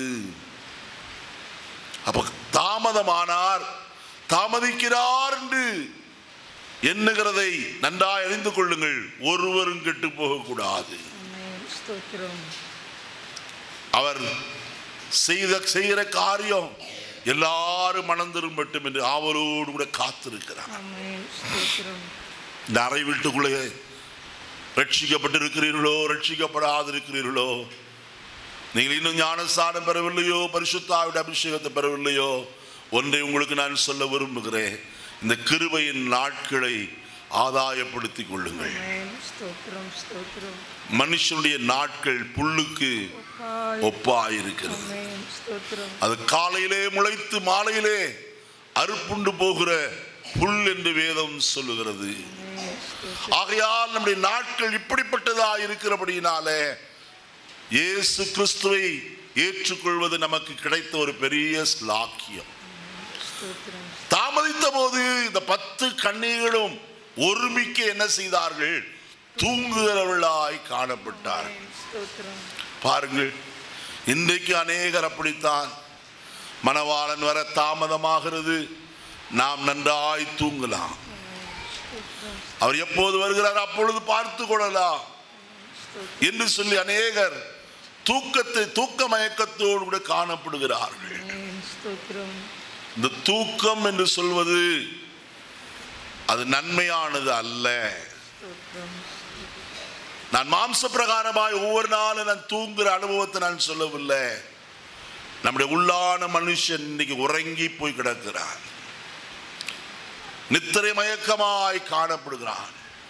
அப்ப தாமதமானார் தாமதிக்கிறார் என்று எண்ணுகிறதை நன்றாய் அறிந்து கொள்ளுங்கள் ஒருவரும் கெட்டு போகக்கூடாது ஆமென். ஸ்தோத்திரம் அவர் செய்த செய்கிற காரியம் எல்லாரும் மனம் திரும்பட்டும் என்று ஆவலோடு கூட காத்திருக்கிறார் ஆமென். ஸ்தோத்திரம் இந்த அறை வீட்டுக்குள்ளே ரட்சிக்கப்பட்டிருக்கிறீர்களோ ரட்சிக்கப்படாதிருக்கிறீர்களோ நீங்கள் இன்னும் ஞானஸ்தானம் பெறவில்லையோ பரிசுத்தாவிட அபிஷேகத்தை பெறவில்லையோ ஒன்றை உங்களுக்கு நான் சொல்ல விரும்புகிறேன் இந்த கிருபையின் நாட்களை ஆதாயப்படுத்திக் கொள்ளுங்கள் ஆமென். ஸ்தோத்திரம் ஸ்தோத்திரம் மனுஷனுடைய நாட்கள் புல்லுக்கு ஒப்பாய். ஒப்பாயிருக்கிறது ஆமென். ஸ்தோத்திரம் அது காலையிலே முளைத்து மாலையிலே அறுப்புண்டு போகிற புல் என்று வேதம் சொல்லுகிறது ஆமென். ஸ்தோத்திரம் ஆகையால் நம்முடைய நாட்கள் இப்படிப்பட்டதா இருக்கிறபடியினாலே இயேசு கிறிஸ்துவை ஏற்றுக்கொள்வது நமக்கு கிடைத்த ஒரு பெரிய ஸ்லாக்கியம் ஸ்தோத்திரம் தாமதித்த போது இந்த பத்து கண்ணீர்களும் ஒருமிக்க என்ன செய்தார்கள் தூங்குகிறவர்களாய் காணப்பட்டார் ஆமென். ஸ்தோத்திரம் பாருங்கள் இன்றைக்கு அநேகர் அப்படித்தான் மணவாளன் வர தாமதமாகிறது நாம் நன்றாய் தூங்கலாம் அவர் எப்போது வருகிறார் அப்பொழுது பார்த்து கொள்ளலாம் என்று சொல்லி அநேகர் தூக்கத்தை தூக்க மயக்கத்தோடு கூட காணப்படுகிறார்கள் ஆமென். ஸ்தோத்திரம் இந்த தூக்கம் என்று சொல்வது அது நன்மையானது அல்ல ஸ்தோத்திரம் நான் மாம்ச பிரகாரமாய் ஒவ்வொரு நாளும் நான் தூங்குற அனுபவத்தை நான் சொல்லவில்லை நம்முடைய உள்ளான மனுஷன் இன்னைக்கு உறங்கி போய் கிடக்கிறான் நித்திரை மயக்கமாய் காணப்படுகிறான்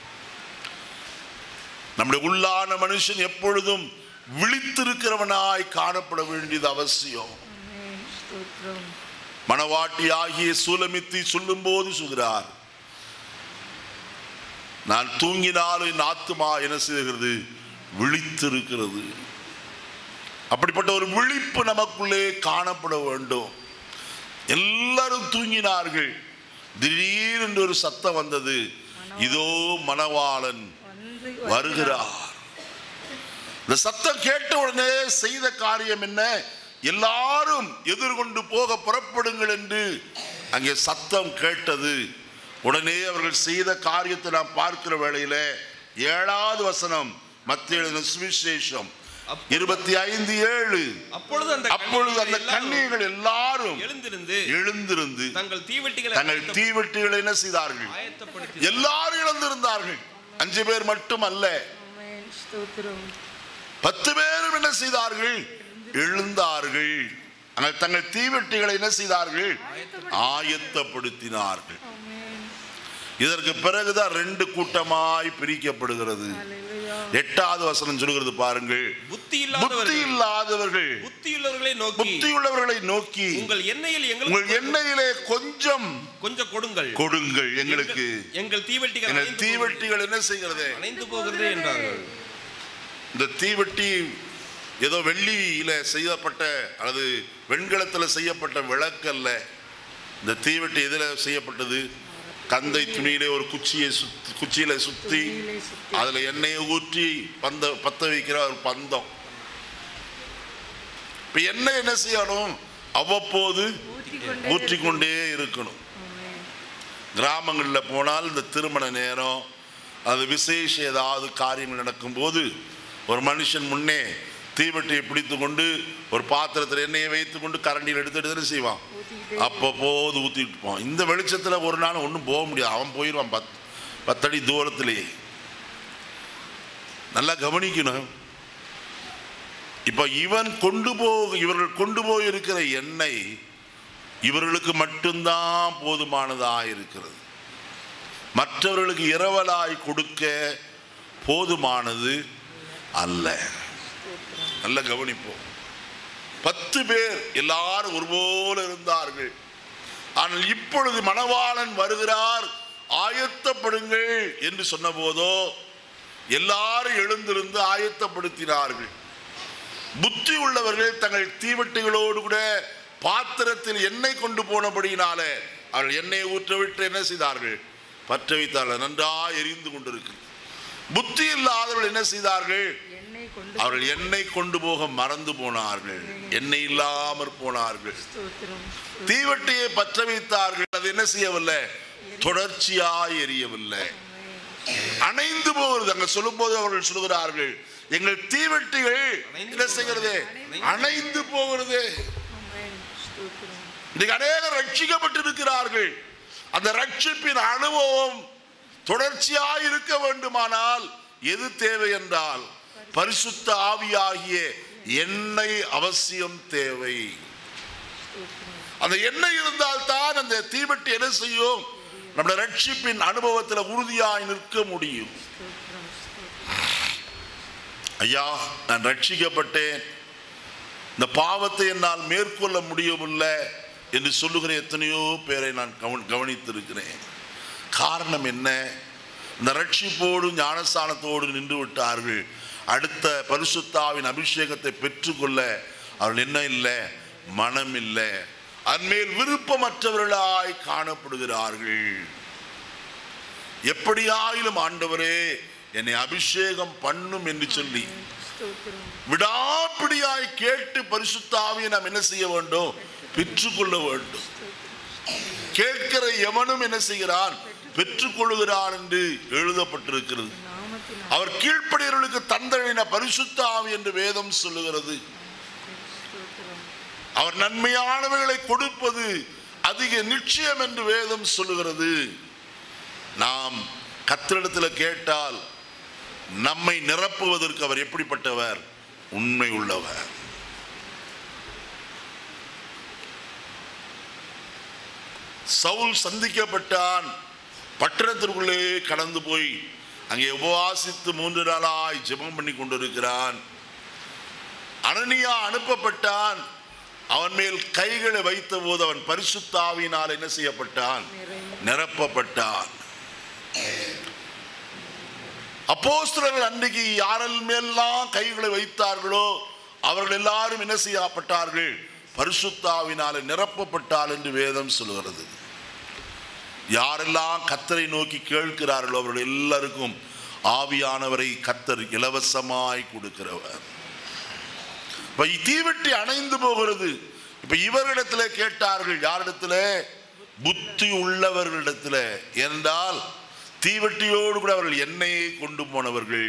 நம்முடைய உள்ளான மனுஷன் எப்பொழுதும் விழித்திருக்கிறவனாய் காணப்பட வேண்டியது அவசியம் ஆமென். ஸ்தோத்திரம் மணவாட்டி ஆகிய சூலமித்தி சொல்லும்போது சொல்கிறார் நான் தூங்கினாலும் என் ஆத்துமா என்ன செய்கிறது விழித்திருக்கிறது அப்படிப்பட்ட ஒரு விழிப்பு நமக்குள்ளே காணப்பட வேண்டும் எல்லாரும் தூங்கினார்கள் திடீரென்று ஒரு சத்தம் வந்தது இதோ மணவாளன் வந்து வருகிறார் இந்த சத்தம் கேட்ட உடனே செய்த காரியம் என்ன எல்லாரும் எதிர்கொண்டு போக புறப்படுங்கள் என்று அங்கே சத்தம் கேட்டது உடனே அவர்கள் செய்த காரியத்தை நாம் பார்க்கிற வேளையில ஏழாவது வசனம் மத்திய எழுதின சுவிசேஷம் இருபத்தி ஐந்து ஏழு அப்பொழுது அந்த அப்பொழுது அந்த கன்னிகைகள் கன்னிகைகள் எல்லாரும் எல்லாரும் எழுந்திருந்து எழுந்திருந்து தங்கள் தீவெட்டிகளை தங்கள் தீவெட்டிகளை என்ன செய்தார்கள் ஆயத்தப்படுத்தி எல்லாரும் இழந்திருந்தார்கள் அஞ்சு பேர் மட்டும் அல்ல ஆமென். ஸ்தோத்திரம் பத்து பேரும் என்ன செய்தார்கள் எழுந்தார்கள் ஆனால் தங்கள் தீவெட்டிகளை என்ன செய்தார்கள் ஆயத்தப்படுத்தினார்கள் ஆமென். இதற்கு பிறகுதான் ரெண்டு கூட்டமாய் பிரிக்கப்படுகிறது ஹalleluya. எட்டாவது வசனம் சொல்கிறது பாருங்கள் புத்தி புத்தி இல்லாதவர்கள் இல்லாதவர்கள் புத்தியுள்ளவர்களை நோக்கி புத்தியுள்ளவர்களை நோக்கி உங்கள் எண்ணெயில் உங்கள் எங்களுக்கு எண்ணெயிலே கொஞ்சம் கொஞ்சம் கொடுங்கள் கொடுங்கள் எங்களுக்கு எங்கள்- எங்கள் தீவெட்டிகள் எங்கள் அணைந்து தீவெட்டிகள் என்ன செய்கிறது போகிறது. அணைந்து போகிறதே என்றார்கள் இந்த தீவெட்டி ஏதோ வெள்ளியில செய்யப்பட்ட அல்லது வெண்கலத்தில் செய்யப்பட்ட விளக்கல்ல இந்த தீவெட்டி எதில் செய்யப்பட்டது கந்தை துணியிலே ஒரு குச்சியை சுத்தி குச்சியில சுத்தி துணியிலே சுத்தி. அதுல எண்ணெயை ஊற்றி பந்த பத்த வைக்கிற ஒரு பந்தம் இப்ப எண்ணெய் என்ன செய்யணும் அவ்வப்போது ஊற்றிக்கொண்டே ஊற்றிக்கொண்டே இருக்கணும் ஆமென். கிராமங்களில் போனால் இந்த திருமண நேரம் அது விசேஷ ஏதாவது காரியங்கள் நடக்கும்போது ஒரு மனுஷன் முன்னே தீவெட்டியை பிடித்து கொண்டு ஒரு பாத்திரத்தில் எண்ணெயை வைத்து கொண்டு கரண்டியில் எடுத்து எடுத்து என்ன செய்வான் ஊத்திக்கிட்டே அப்பப்போது ஊற்றிட்டு இருப்பான் இந்த வெளிச்சத்தில் ஒரு நாள் ஒன்றும் போக முடியாது அவன் போயிடுவான் பத் பத்தடி தூரத்திலேயே நல்லா கவனிக்கணும் இப்போ இவன் கொண்டு போ இவர்கள் கொண்டு போயிருக்கிற எண்ணெய் இவர்களுக்கு மட்டும்தான் போதுமானதாக இருக்கிறது மற்றவர்களுக்கு இரவலாய் கொடுக்க போதுமானது அல்ல நல்ல கவனிப்போம் பத்து பேர் எல்லாரும் ஒருபோல இருந்தார்கள் ஆனால் இப்பொழுது மணவாளன் வருகிறார் ஆயத்தப்படுங்கள் என்று சொன்னபோதோ எல்லாரும் எழுந்திருந்து ஆயத்தப்படுத்தினார்கள் புத்தி உள்ளவர்கள் தங்கள் தீவெட்டிகளோடு கூட பாத்திரத்தில் எண்ணெய் கொண்டு போனபடியினாலே அவர்கள் எண்ணெயை ஊற்ற விட்டு என்ன செய்தார்கள் பற்ற வைத்தார்கள் நன்றாக எரிந்து கொண்டிருக்கு புத்தி இல்லாதவர்கள் என்ன செய்தார்கள் எண்ணெய் கொண்டு அவர்கள் எண்ணெய் கொண்டு போக மறந்து போனார்கள் எண்ணெய் இல்லாமற் போனார்கள் ஸ்தோத்திரம் தீவெட்டியை பற்ற வைத்தார்கள் அது என்ன செய்யவில்லை தொடர்ச்சியாய் எரியவில்லை அணைந்து போகிறது அங்க சொல்லும்போது அவர்கள் சொல்லுகிறார்கள் எங்கள் தீவெட்டிகள் என்ன செய்கிறது அணைந்து போகிறது ஆமென். ஸ்தோத்திரம் இன்னைக்கு அநேகர் ரட்சிக்கப்பட்டிருக்கிறார்கள் அந்த ரட்சிப்பின் அனுபவம் தொடர்ச்சியாய் இருக்க வேண்டுமானால் எது தேவை என்றால் பரிசுத்த ஆவியாகிய எண்ணெய் அவசியம் தேவை அந்த எண்ணெய் இருந்தால் தான் அந்த தீவெட்டி என்ன செய்யும் நம்முடைய ரட்சிப்பின் அனுபவத்தில் உறுதியாய் நிற்க முடியும் ஸ்தோத்திரம் ஸ்தோத்திரம் ஐயா நான் ரட்சிக்கப்பட்டேன் இந்த பாவத்தை என்னால் மேற்கொள்ள முடியவில்லை என்று சொல்லுகிற எத்தனையோ பேரை நான் கவனி கவனித்திருக்கிறேன் காரணம் என்ன இந்த ரட்சிப்போடு ஞானஸ்தானத்தோடு நின்று விட்டார்கள் அடுத்த பரிசுத்தாவின் அபிஷேகத்தை பெற்றுக்கொள்ள அவர்கள் என்ன இல்லை மனம் இல்லை அன்மேல் விருப்பமற்றவர்களாய் காணப்படுகிறார்கள் எப்படியாயிலும் ஆண்டவரே என்னை அபிஷேகம் பண்ணும் என்று சொல்லி ஸ்தோத்திரம் விடாப்பிடியாய் கேட்டு பரிசுத்தாவியை நாம் என்ன செய்ய வேண்டும் பெற்றுக்கொள்ள வேண்டும் கேட்கிற எவனும் என்ன செய்கிறான் பெற்றுக்கொள்கிறான் என்று எழுதப்பட்டிருக்கிறது நாமத்தில் நாமத்தினால் அவர் கீழ்ப்படியவர்களுக்கு தந்தழின பரிசுத்த ஆவி என்று வேதம் சொல்லுகிறது ஸ்தோத்திரம். அவர் நன்மையானவைகளை கொடுப்பது அதிக நிச்சயம் என்று வேதம் சொல்லுகிறது நாம் கத்திரிடத்தில் கேட்டால் நம்மை நிரப்புவதற்கு அவர் எப்படிப்பட்டவர் உண்மை உள்ளவர் சவுல் சந்திக்கப்பட்டான் பட்டணத்திற்குள்ளே கடந்து போய் அங்கே உபவாசித்து மூன்று நாளாய் ஜெபம் பண்ணி கொண்டிருக்கிறான் அனனியா அனுப்பப்பட்டான் அவன் மேல் கைகளை வைத்த போது அவன் பரிசுத்தாவினால் என்ன செய்யப்பட்டான் நிரப்பப்பட்டான் அப்போஸ்தலர்கள் அன்றைக்கு யாரில் மேலாம் கைகளை வைத்தார்களோ அவர்கள் எல்லாரும் என்ன செய்யப்பட்டார்கள் பரிசுத்தாவினால நிரப்பப்பட்டால் என்று வேதம் சொல்கிறது யாரெல்லாம் கத்தரை நோக்கி கேட்கிறார்களோ அவர்கள் எல்லாருக்கும் ஆவியானவரை கத்தர் இலவசமாய் கொடுக்கிறவர் இப்ப தீவெட்டி அணைந்து போகிறது இப்ப இவரிடத்துல கேட்டார்கள் யாரிடத்துல புத்தி உள்ளவர்களிடத்துல என்றால் தீவெட்டியோடு கூட அவர்கள் எண்ணெயை கொண்டு போனவர்கள்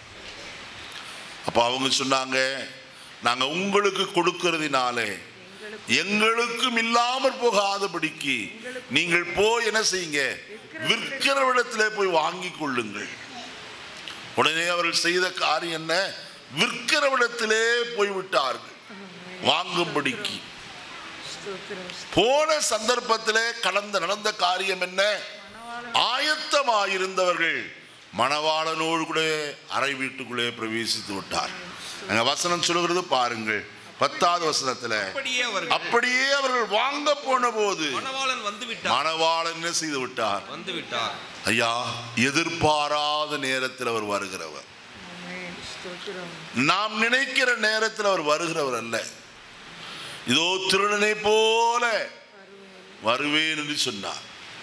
அப்ப அவங்க சொன்னாங்க நாங்க உங்களுக்கு கொடுக்கிறதுனாலே எங்களுக்கும் இல்லாமற் போகாதபடிக்கு நீங்கள் போய் என்ன செய்யுங்க விற்கிறவிடத்திலே போய் வாங்கி கொள்ளுங்கள் உடனே அவர்கள் செய்த காரியம் என்ன விற்கிறவிடத்திலே போய்விட்டார்கள் வாங்கும்படிக்கு ஸ்தோத்திரம். போன சந்தர்ப்பத்திலே கடந்த நடந்த காரியம் என்ன ஆயத்தமாயிருந்தவர்கள் மணவாளனோடு கூட அறை வீட்டுக்குள்ளே பிரவேசித்து விட்டார் அங்க வசனம் சொல்லுகிறது பாருங்கள் பத்தாவது வசனத்துல அப்படியே அவர்கள் அப்படியே அவர்கள் வாங்க போன போது மணவாளன் வந்து விட்டார் மணவாளன் என்ன செய்து விட்டார் வந்து விட்டார் ஐயா எதிர்பாராத நேரத்தில் அவர் வருகிறவர் ஆமென். ஸ்தோத்திரம். நாம் நினைக்கிற நேரத்தில் அவர் வருகிறவர் அல்ல இதோ திருடனை போல வருவேன் என்று சொன்னார்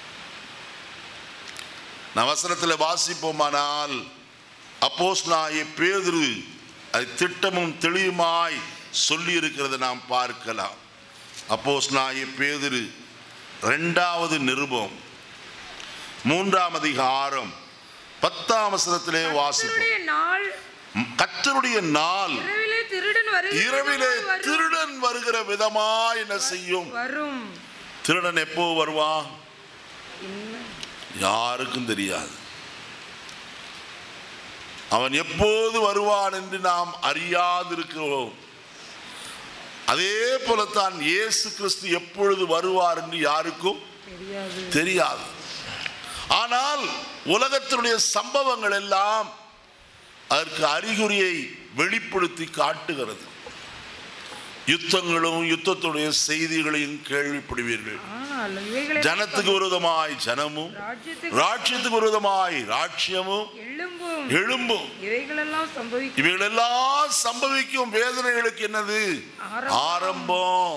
நவசனத்தில் வாசிப்போமானால் அப்போஸ் நாய பேதுரு அது திட்டமும் தெளிவுமாய் சொல்லி இருக்கிறதை நாம் பார்க்கலாம் அப்போஸ் நாய பேதுரு ரெண்டாவது நிருபம் மூன்றாம் அதிகாரம் பத்தாம் வசனத்திலே வாசிப்போம் கர்த்தருடைய நாள் கத்தருடைய நாள் இரவிலே திருடன் வருகிற இரவிலே விதமாய் வரும். திருடன் வருகிற விதமா என்ன செய்யும் வரும் திருடன் எப்போ வருவான் இன்னும் யாருக்கும் தெரியாது அவன் எப்போது வருவான் என்று நாம் அறியாதிருக்கிறோம் அதே போலத்தான் இயேசு கிறிஸ்து எப்பொழுது வருவார் என்று யாருக்கும் தெரியாது தெரியாது ஆனால் உலகத்தினுடைய சம்பவங்கள் எல்லாம் அதற்கு அறிகுறியை வெளிப்படுத்தி காட்டுகிறது யுத்தங்களும் யுத்தத்துடைய செய்திகளையும் கேள்விப்படுவீர்கள் ஆனால் இவைகளை ஜனத்துக்கு விரோதமாய் ஜனமும் ராஜ்யத்துக்கு ராட்சியத்துக்கு விரோதமாய் ராட்சியமும் எழும்பும் எழும்பும் இவைகளெல்லாம் சம்பவிக்கும் இவைகளெல்லாம் சம்பவிக்கும் வேதனைகளுக்கு என்னது ஆரம்பம். ஆரம்பம்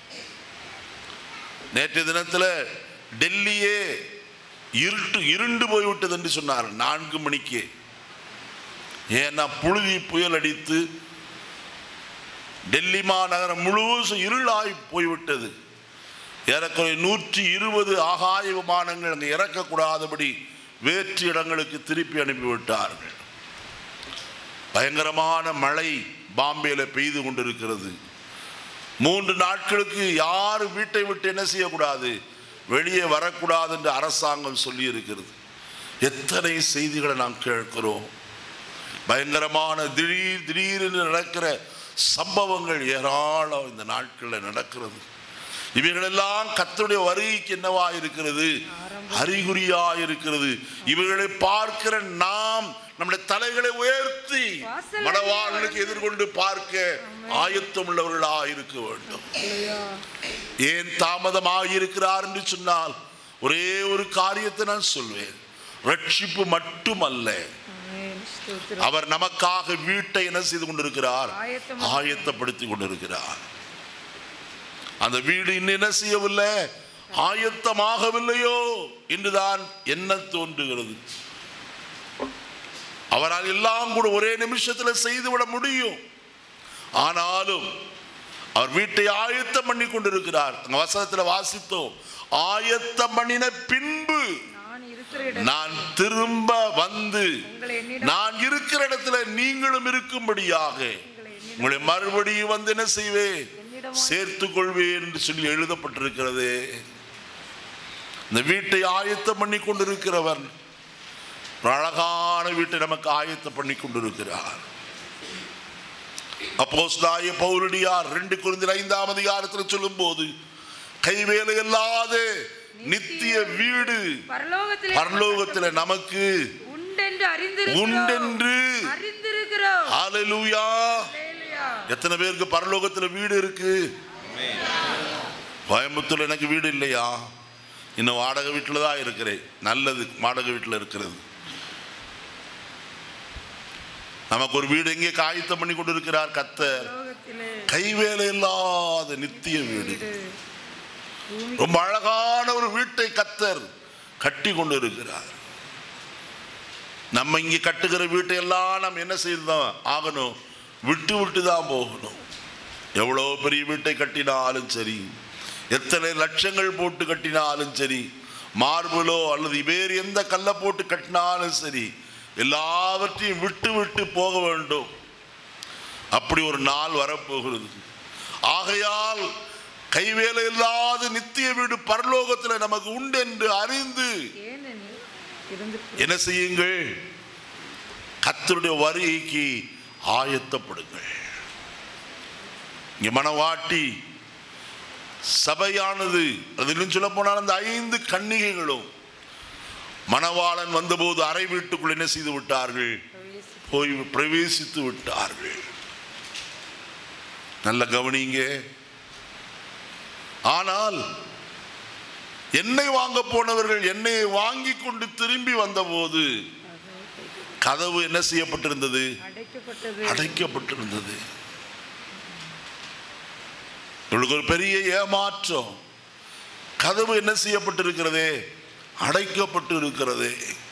நேற்று தினத்துல டெல்லியே இருட்டு இருண்டு போய்விட்டது என்று சொன்னார் நான்கு மணிக்கு ஏன்னா புழுதி புயல் அடித்து டெல்லி மாநகரம் முழுவதும் இருளாய் போய்விட்டது ஏறக்குறைய நூற்றி இருபது ஆகாய விமானங்கள் அங்கே இறக்கக்கூடாதபடி வேற்று இடங்களுக்கு திருப்பி அனுப்பிவிட்டார்கள் பயங்கரமான மழை பாம்பேல பெய்து கொண்டிருக்கிறது மூன்று நாட்களுக்கு யாரும் வீட்டை விட்டு என்ன செய்யக்கூடாது வெளியே வரக்கூடாது என்று அரசாங்கம் சொல்லி இருக்கிறது எத்தனை செய்திகளை நாம் கேட்கிறோம் பயங்கரமான திடீர் திடீரென்று நடக்கிற சம்பவங்கள் ஏராளம் இந்த நாட்களில் நடக்கிறது இவைகளெல்லாம் கர்த்தருடைய வருகைக்கு என்னவா இருக்கிறது அறிகுறியா இருக்கிறது இவைகளை பார்க்கிற நாம் நம்முடைய தலைகளை உயர்த்தி வாசல் மணவாளனுக்கு எதிர்கொண்டு பார்க்க ஆயத்தம் உள்ளவர்களா இருக்க வேண்டும் அல்லேலூயா. ஏன் தாமதமாக இருக்கிறார் என்று சொன்னால் ஒரே ஒரு காரியத்தை நான் சொல்வேன் ரட்சிப்பு மட்டுமல்ல ஆமென். ஸ்தோத்திரம். அவர் நமக்காக வீட்டை என்ன செய்து கொண்டிருக்கிறார் ஆயத்தம் ஆயத்தப்படுத்தி கொண்டிருக்கிறார் அந்த வீடு இன்னும் என்ன செய்யவில்லை ஆயத்தமாகவில்லையோ என்றுதான் என்ன தோன்றுகிறது அவரால் எல்லாம் கூட ஒரே நிமிஷத்தில் செய்துவிட முடியும் ஆனாலும் அவர் வீட்டை ஆயத்தம் பண்ணி கொண்டிருக்கிறார் அங்க வசனத்தில் வாசித்தோம் ஆயத்தம் பண்ணின பின்பு நான் இருக்கிற இடம் நான் திரும்ப வந்து உங்களை என்னிடம் நான் இருக்கிற இடத்துல நீங்களும் இருக்கும்படியாக உங்களை என்னிடம் உங்களை மறுபடியும் வந்து என்ன செய்வேன் என்னிடம் சேர்த்துக் கொள்வேன் என்று சொல்லி எழுதப்பட்டிருக்கிறது இந்த வீட்டை ஆயத்தம் பண்ணி கொண்டிருக்கிறவன் ஒரு அழகான வீட்டை நமக்கு ஆயத்தம் பண்ணி கொண்டிருக்கிறார் அப்போஸ்தலனாகிய பவுலடியார் ரெண்டு குருந்தில் ஐந்தாம் அதிகாரத்தில் சொல்லும்போது கைவேலை இல்லாத நித்திய வீடு பரலோகத்திலே பரலோகத்துல நமக்கு உண்டென்று அறிந்திருக்கிறோம் உண்டென்று அறிந்திருக்கிறோம் ஹalleluya அல்லேலூயா. எத்தனை பேருக்கு பரலோகத்துல வீடு இருக்கு கோயம்புத்தூர்ல எனக்கு வீடு இல்லையா இன்னும் வாடகை வீட்டில் தான் இருக்கிறேன் நல்லது வாடகை வீட்டில் இருக்கிறது நமக்கு ஒரு வீடு எங்கே காயத்தம் பண்ணி கொண்டு இருக்கிறார் கத்தர் பரலோகத்திலே கைவேலை இல்லாத நித்திய வீடு வீடு. பூமி ரொம்ப அழகான ஒரு வீட்டை கத்தர் கட்டி கொண்டு இருக்கிறார் நம்ம இங்கே கட்டுகிற வீட்டை எல்லாம் நம்ம என்ன செய்துதான் ஆகணும் விட்டு விட்டு தான் போகணும் எவ்வளோ பெரிய வீட்டை கட்டினாலும் சரி எத்தனை லட்சங்கள் போட்டு கட்டினாலும் சரி மார்பிளோ அல்லது வேறு எந்த கல்லை போட்டு கட்டினாலும் சரி எல்லாவற்றையும் விட்டு விட்டு போக வேண்டும் அப்படி ஒரு நாள் வரப்போகிறது ஆகையால் கைவேலை இல்லாத நித்திய வீடு பரலோகத்தில் நமக்கு உண்டு என்று அறிந்து ஏனெனில் இருந்து என்ன செய்யுங்கள் கத்தருடைய வருகைக்கு ஆயத்தப்படுங்கள் இங்க மனவாட்டி சபையானது அதிலும் சொல்ல போனால் அந்த ஐந்து கன்னிகைகளும் மணவாளன் வந்தபோது அறை வீட்டுக்குள் என்ன செய்து விட்டார்கள் பிரவேசி- போய் பிரவேசித்து விட்டார்கள் நல்ல கவனிங்க ஆனால் எண்ணெய் வாங்க போனவர்கள் எண்ணெயை வாங்கி கொண்டு திரும்பி வந்தபோது கதவு என்ன செய்யப்பட்டிருந்தது அடைக்கப்பட்டது அடைக்கப்பட்டிருந்தது இவளுக்கு ஒரு பெரிய ஏமாற்றம் கதவு என்ன செய்யப்பட்டிருக்கிறதே அடைக்கப்பட்டு இருக்கிறதே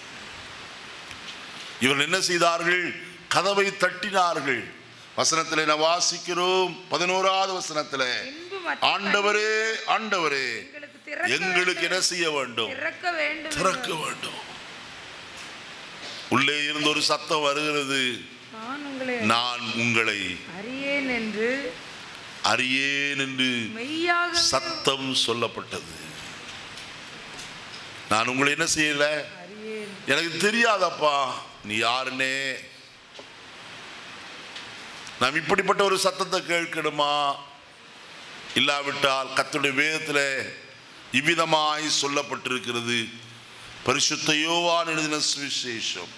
இவர்கள் என்ன செய்தார்கள் கதவை தட்டினார்கள் வசனத்தில் என்ன வாசிக்கிறோம் பதினோராவது வசனத்தில் பின்பு மற்ற ஆண்டவரே ஆண்டவரே எங்களுக்கு திறக்க எங்களுக்கு என்ன வேண்டும். செய்ய வேண்டும் திறக்க வேண்டும் திறக்க வேண்டும் உள்ளே இருந்து ஒரு சத்தம் வருகிறது நான் உங்களை நான் உங்களை அறியேன் என்று அறியேன் என்று மெய்யாக சத்தம் சொல்லப்பட்டது நான் உங்களை என்ன செய்யல அறியேன் எனக்கு தெரியாதப்பா நீ யாருன்னே நாம் இப்படிப்பட்ட ஒரு சத்தத்தை கேட்கணுமா இல்லாவிட்டால் கர்த்தருடைய வேதத்தில் இவ்விதமாய் சொல்லப்பட்டிருக்கிறது பரிசுத்த யோவான் எழுதின சுவிசேஷம்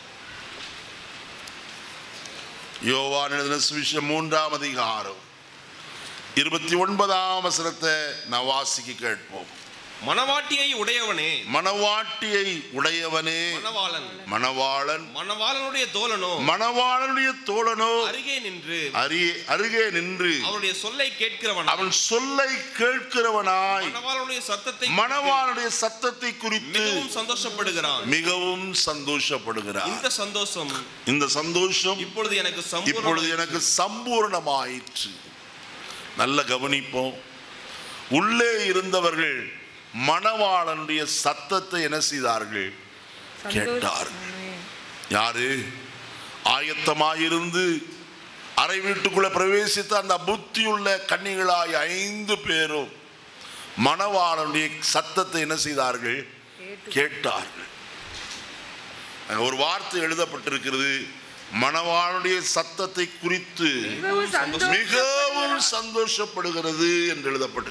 யோவான் எழுதின சுவிசேஷம் மூன்றாம் அதிகாரம் இருபத்தி ஒன்பதாம் வசனத்தை நான் வாசிக்க கேட்போம் மணவாட்டியை உடையவனே மணவாட்டியை உடையவனே மணவாளன் மணவாளன் மணவாளனுடைய தோழனோ மணவாளனுடைய தோழனோ அருகே நின்று அருகே அருகே நின்று அவருடைய சொல்லை கேட்கிறவன் அவன் சொல்லை கேட்கிறவனாய் மணவாளனுடைய சத்தத்தை மணவாளனுடைய சத்தத்தை குறித்து மிகவும் சந்தோஷப்படுகிறான் மிகவும் சந்தோஷப்படுகிறார் இந்த சந்தோஷம் இந்த சந்தோஷம் இப்பொழுது எனக்கு இப்பொழுது சம்பூர்ண எனக்கு சம்பூர்ணமாயிற்று நல்ல கவனிப்போம் உள்ளே இருந்தவர்கள் மணவாளனுடைய சத்தத்தை என்ன செய்தார்கள் கேட்டார்கள் ஆமென். யாரு ஆயத்தமாயிருந்து அறை வீட்டுக்குள்ள பிரவேசித்த அந்த புத்தியுள்ள கன்னிகளாய் ஐந்து பேரும் மணவாளனுடைய சத்தத்தை என்ன செய்தார்கள் கேட்டு கேட்டார்கள் அங்க ஒரு வார்த்தை எழுதப்பட்டிருக்கிறது மணவாளுடைய சத்தத்தை குறித்து மிகவும் சந்தோஷம் மிகவும் சந்தோஷப்படுகிறது என்று எழுதப்பட்டு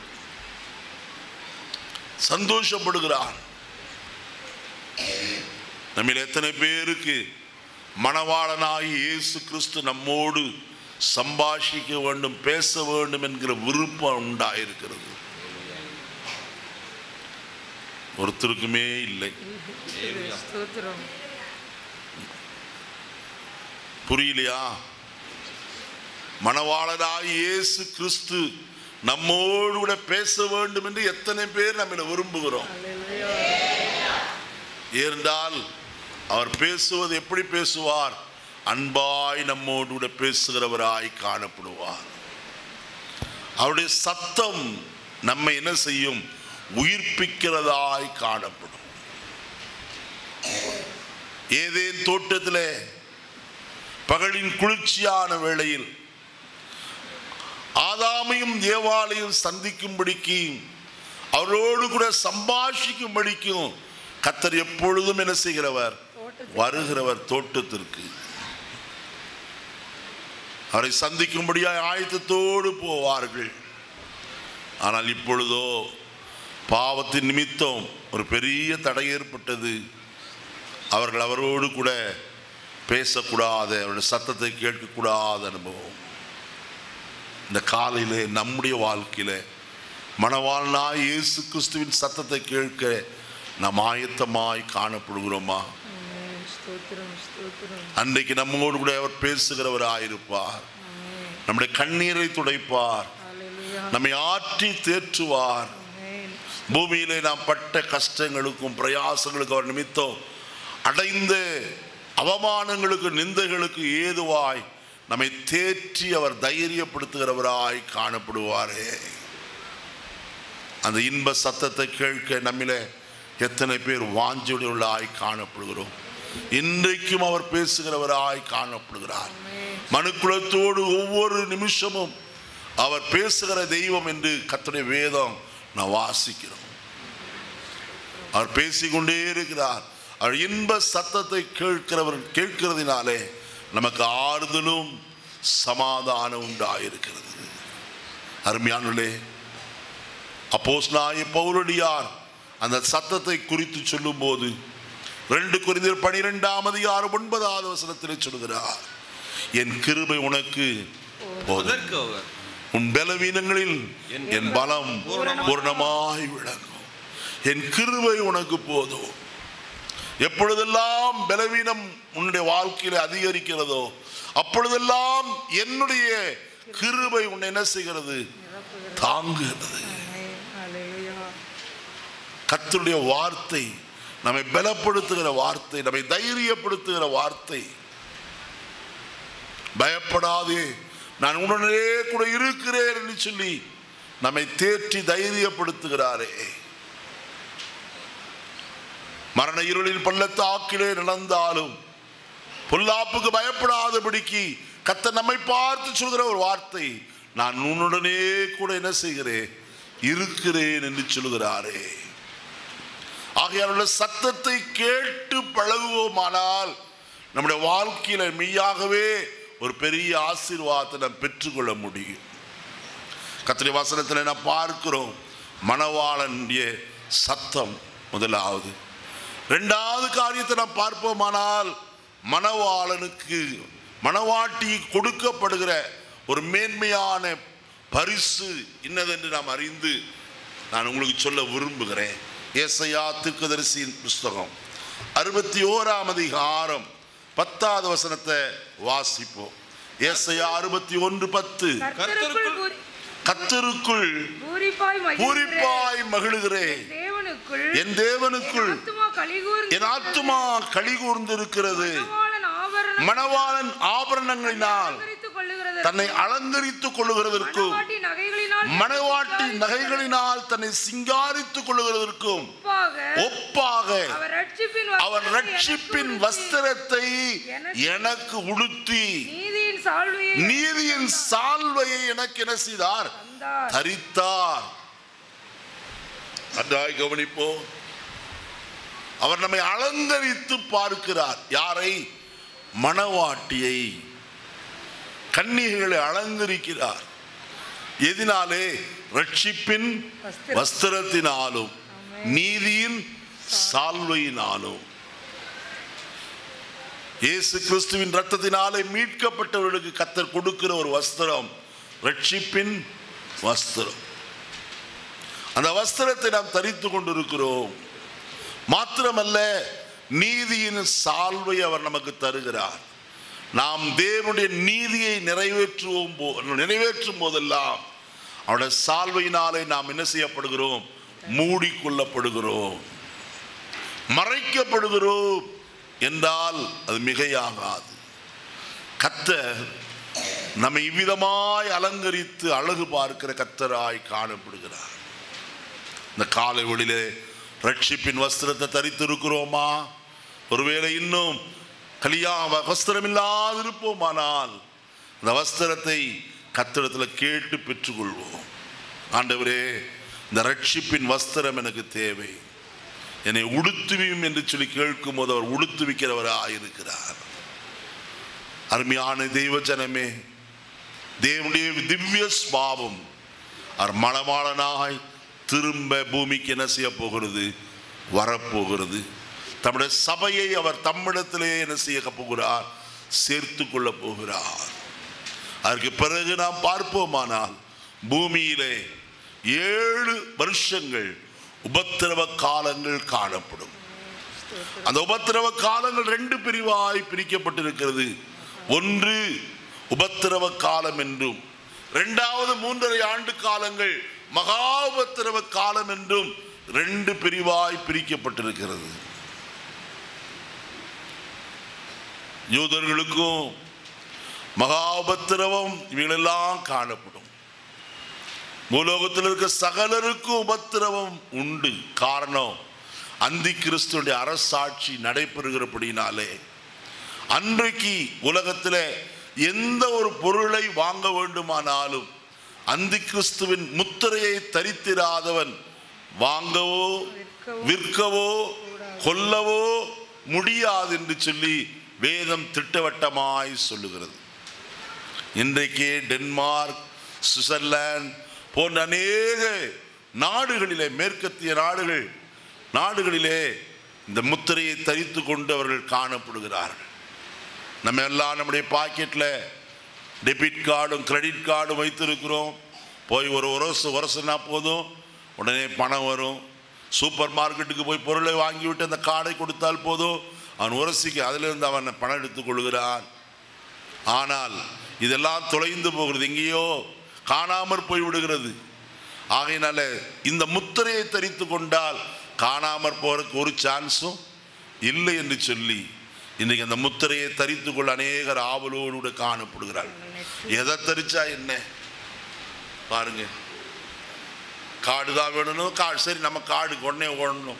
சந்தோஷப்படுகிறான் நம்மில் எத்தனை பேருக்கு மணவாளனாகி இயேசு கிறிஸ்து நம்மோடு சம்பாஷிக்க வேண்டும் பேச வேண்டும் என்கிற விருப்பம் உண்டாயிருக்கிறது ஒருத்தருக்குமே இல்லை ஸ்தோத்திரம் புரியலையா மணவாளனாய் இயேசு கிறிஸ்து நம்மோடு கூட பேச வேண்டும் என்று எத்தனை பேர் நம்ம விரும்புகிறோம் அல்லேலூயா ஏனென்றால் அவர் பேசுவது எப்படி பேசுவார் அன்பாய் நம்மோடு கூட பேசுகிறவராய் காணப்படுவார் அவருடைய சத்தம் நம்மை என்ன செய்யும் உயிர்ப்பிக்கிறதாய் காணப்படும் ஏதேன் தோட்டத்திலே பகலின் குளிர்ச்சியான வேளையில் ஆதாமையும் தேவாலையும் சந்திக்கும்படிக்கு அவரோடு கூட சம்பாஷிக்கும்படிக்கும் கத்தர் எப்பொழுதும் என்ன செய்கிறவர் வருகிறவர் தோட்டத்திற்கு அவரை சந்திக்கும்படியாய் ஆயத்தத்தோடு போவார்கள் ஆனால் இப்பொழுதோ பாவத்தின் நிமித்தம் ஒரு பெரிய தடை ஏற்பட்டது அவர்கள் அவரோடு கூட பேசக்கூடாத அவருடைய சத்தத்தை கேட்கக்கூடாத அனுபவம் இந்த காலையிலே நம்முடைய வாழ்க்கையில மணவாளனா இயேசு கிறிஸ்துவின் சத்தத்தை கேட்க நாம் ஆயத்தமாய் காணப்படுகிறோமா ஆமென். ஸ்தோத்திரம் ஸ்தோத்திரம் அன்றைக்கு நம்மோடு கூட அவர் பேசுகிறவராயிருப்பார் நம்முடைய கண்ணீரை துடைப்பார் ஹalleluya நம்மை ஆற்றி தேற்றுவார் ஆமென் பூமியிலே நாம் பட்ட கஷ்டங்களுக்கும் பிரயாசங்களுக்கும் அவர் நிமித்தம் அடைந்த அவமானங்களுக்கு நிந்தைகளுக்கு ஏதுவாய் நம்மை தேற்றி அவர் தைரியப்படுத்துகிறவராய் காணப்படுவாரே அந்த இன்ப சத்தத்தை கேட்க நம்மிலே எத்தனை பேர் வாஞ்சியுடையவர்களாய் காணப்படுகிறோம் இன்றைக்கும் அவர் பேசுகிறவராய் காணப்படுகிறார் மனுக்குலத்தோடு ஒவ்வொரு நிமிஷமும் அவர் பேசுகிற தெய்வம் என்று கர்த்தருடைய வேதம் நான் வாசிக்கிறோம் அவர் பேசிக்கொண்டே இருக்கிறார் அவர் இன்ப சத்தத்தை கேட்கிறவர் கேட்கிறதினாலே நமக்கு ஆறுதலும் சமாதானம் உண்டாயிருக்கிறது அருமையானுள்ளே அப்போஸ் நாய பௌரடியார் அந்த சத்தத்தை குறித்து சொல்லும்போது ரெண்டு குறிந்தர் பனிரெண்டாம் அதிகாரம் ஒன்பதாவது வசனத்திலே சொல்கிறார் என் கிருபை உனக்கு போதும் அதற்கு அவர் உன் பலவீனங்களில் என் பலம் பூர்ணமாய் விளங்கும் என் கிருபை உனக்கு போதும் எப்பொழுதெல்லாம் பலவீனம் உன்னுடைய வாழ்க்கையில அதிகரிக்கிறதோ அப்பொழுதெல்லாம் என்னுடைய கிருபை உன்னை என்ன செய்கிறது தாங்குகிறது ஆமென் ஹalleluya கர்த்தருடைய வார்த்தை நம்மை பலப்படுத்துகிற வார்த்தை நம்மை தைரியப்படுத்துகிற வார்த்தை பயப்படாதே நான் உடனே கூட இருக்கிறேன் என்று சொல்லி நம்மை தேற்றி தைரியப்படுத்துகிறாரே மரண இருளில் பள்ளத்தாக்கிலே நடந்தாலும் பொல்லாப்புக்கு பயப்படாதபடிக்கு கத்த நம்மை பார்த்து சொல்கிற ஒரு வார்த்தை நான் உன்னுடனே கூட என்ன செய்கிறேன் இருக்கிறேன் என்று சொல்கிறாரே ஆகையால் சத்தத்தை கேட்டு பழகுவோமானால் நம்முடைய வாழ்க்கையில மெய்யாகவே ஒரு பெரிய ஆசீர்வாதத்தை நாம் பெற்றுக்கொள்ள முடியும் கத்திரி வசனத்தில் நாம் பார்க்கிறோம் மணவாளனுடைய சத்தம் முதலாவது ரெண்டாவது காரியத்தை நாம் பார்ப்போமானால் மணவாளனுக்கு மணவாட்டி கொடுக்கப்படுகிற ஒரு மேன்மையான பரிசு இன்னதென்று நாம் அறிந்து நான் உங்களுக்கு சொல்ல விரும்புகிறேன் ஏசையா தீர்க்கதரிசியின் புஸ்தகம் அறுபத்தி ஓராம் அதிகாரம் பத்தாவது வசனத்தை வாசிப்போம் ஏசையா அறுபத்தி ஒன்று பத்து கர்த்தருக்குள் பூரி- கத்தருக்குள் பூரிப்பாய் மகிழ்கிறேன். பூரிப்பாய் மகிழுகிறேன் தேவனுக்குள் என் தேவனுக்குள் என் ஆத்துமா கலிகூர்ந்து என் ஆத்துமா களி கூர்ந்திருக்கிறது மணவாளன் ஆபரணம் மணவாளன் ஆபரணங்களினால் அலங்கரித்துக் கொள்ளுகிறது தன்னை அலங்கரித்துக் கொள்ளுகிறதற்கும் மணவாட்டி நகைகளினால் மணவாட்டி நகைகளினால் தன்னை சிங்காரித்துக் கொள்ளுகிறதற்கும் ஒப்பாக ஒப்பாக அவர் ரட்சிப்பின் அவன் வஸ்திரத்தை ரட்சிப்பின் எனக்கு வஸ்திரத்தை எனக்கு எனக்கு உடுத்தி நீதியின் சால்வையை நீதியின் சால்வையை எனக்கு என்ன செய்தார் தந்தார் தரித்தார் நன்றாய் கவனிப்போம் அவர் நம்மை அலங்கரித்து பார்க்கிறார் யாரை மணவாட்டியை கன்னிகைகளை அலங்கரிக்கிறார் எதினாலே ரட்சிப்பின் வஸ்திரம். வஸ்திரத்தினாலும் நீதியின் சால்வையினாலும் இயேசு கிறிஸ்துவின் ரத்தத்தினாலே மீட்கப்பட்டவர்களுக்கு கத்தர் கொடுக்கிற ஒரு வஸ்திரம் ரட்சிப்பின் வஸ்திரம் அந்த வஸ்திரத்தை நாம் தரித்து கொண்டிருக்கிறோம் மாத்திரமல்ல நீதியின் சால்வை அவர் நமக்கு தருகிறார் நாம் தேவனுடைய நீதியை நிறைவேற்றுவோம் போ நிறைவேற்றும் போதெல்லாம் அவருடைய சால்வையினாலே நாம் என்ன செய்யப்படுகிறோம் மூடிக்கொள்ளப்படுகிறோம் மறைக்கப்படுகிறோம் என்றால் அது மிகையாகாது கத்தர் நம்மை இவ்விதமாய் அலங்கரித்து அழகு பார்க்கிற கத்தராய் காணப்படுகிறார் இந்த காலை ஒளியிலே ரட்சிப்பின் வஸ்திரத்தை தரித்திருக்கிறோமா ஒருவேளை இன்னும் கலியா வஸ்திரம் இல்லாதிருப்போமானால் இந்த வஸ்திரத்தை கத்திரத்தில் கேட்டு பெற்றுக்கொள்வோம் ஆண்டவரே இந்த ரட்சிப்பின் வஸ்திரம் எனக்கு தேவை என்னை உடுத்துவியும் என்று சொல்லி கேட்கும் போது அவர் உடுத்துவிக்கிறவராக இருக்கிறார் அருமையான தெய்வ ஜனமே தேவனுடைய திவ்ய ஸ்பாவம் அவர் மணவாளனாய் திரும்ப பூமிக்கு என்ன செய்ய போகிறது வரப்போகிறது தம்முடைய சபையை அவர் தம்மிடத்திலே என்ன செய்ய போகிறார் சேர்த்து கொள்ள போகிறார் அதற்கு பிறகு நாம் பார்ப்போமானால் பூமியிலே ஏழு வருஷங்கள் உபத்திரவ காலங்கள் காணப்படும் அந்த உபத்திரவ காலங்கள் ரெண்டு பிரிவாய் பிரிக்கப்பட்டிருக்கிறது ஒன்று உபத்திரவ காலம் என்றும் இரண்டாவது மூன்றரை ஆண்டு காலங்கள் மகா உபத்திரவ காலம் என்றும் ரெண்டு பிரிவாய் பிரிக்கப்பட்டிருக்கிறது யூதர்களுக்கும் மகா உபத்திரவம் இவைகளெல்லாம் காணப்படும் பூலோகத்தில் இருக்க சகலருக்கும் உபத்திரவம் உண்டு காரணம் அந்தி கிறிஸ்துடைய அரசாட்சி நடைபெறுகிறபடினாலே அன்றைக்கு உலகத்தில் எந்த ஒரு பொருளை வாங்க வேண்டுமானாலும் அந்தி கிறிஸ்துவின் முத்திரையை தரித்திராதவன் வாங்கவோ விற்கவோ கொல்லவோ முடியாது என்று சொல்லி வேதம் திட்டவட்டமாய் சொல்லுகிறது இன்றைக்கே டென்மார்க் சுவிட்சர்லாந்து போன்ற அநேக நாடுகளிலே மேற்கத்திய நாடுகள் நாடுகளிலே இந்த முத்திரையை தரித்து கொண்டு அவர்கள் காணப்படுகிறார்கள் நம்ம எல்லாம் நம்முடைய பாக்கெட்டில் டெபிட் கார்டும் கிரெடிட் கார்டும் வைத்திருக்கிறோம் போய் ஒரு உரசு உரசுனா போதும் உடனே பணம் வரும் சூப்பர் மார்க்கெட்டுக்கு போய் பொருளை வாங்கிவிட்டு அந்த கார்டை கொடுத்தால் போதும் அவன் உரசிக்கு அதிலிருந்து அவன் பணம் எடுத்துக் கொள்கிறான் ஆனால் இதெல்லாம் தொலைந்து போகிறது எங்கேயோ காணாமற் போய் விடுகிறது ஆகையினால இந்த முத்திரையை தரித்து கொண்டால் காணாமற் போறதுக்கு ஒரு சான்ஸும் இல்லை என்று சொல்லி இன்னைக்கு அந்த முத்திரையை தரித்து கொள்ள அநேகர் ஆவலோடு கூட காணப்படுகிறார்கள் எதை தரிச்சா என்ன பாருங்க காடு தான் வேணும் காடு சரி நம்ம காடு உடனே ஓடணும்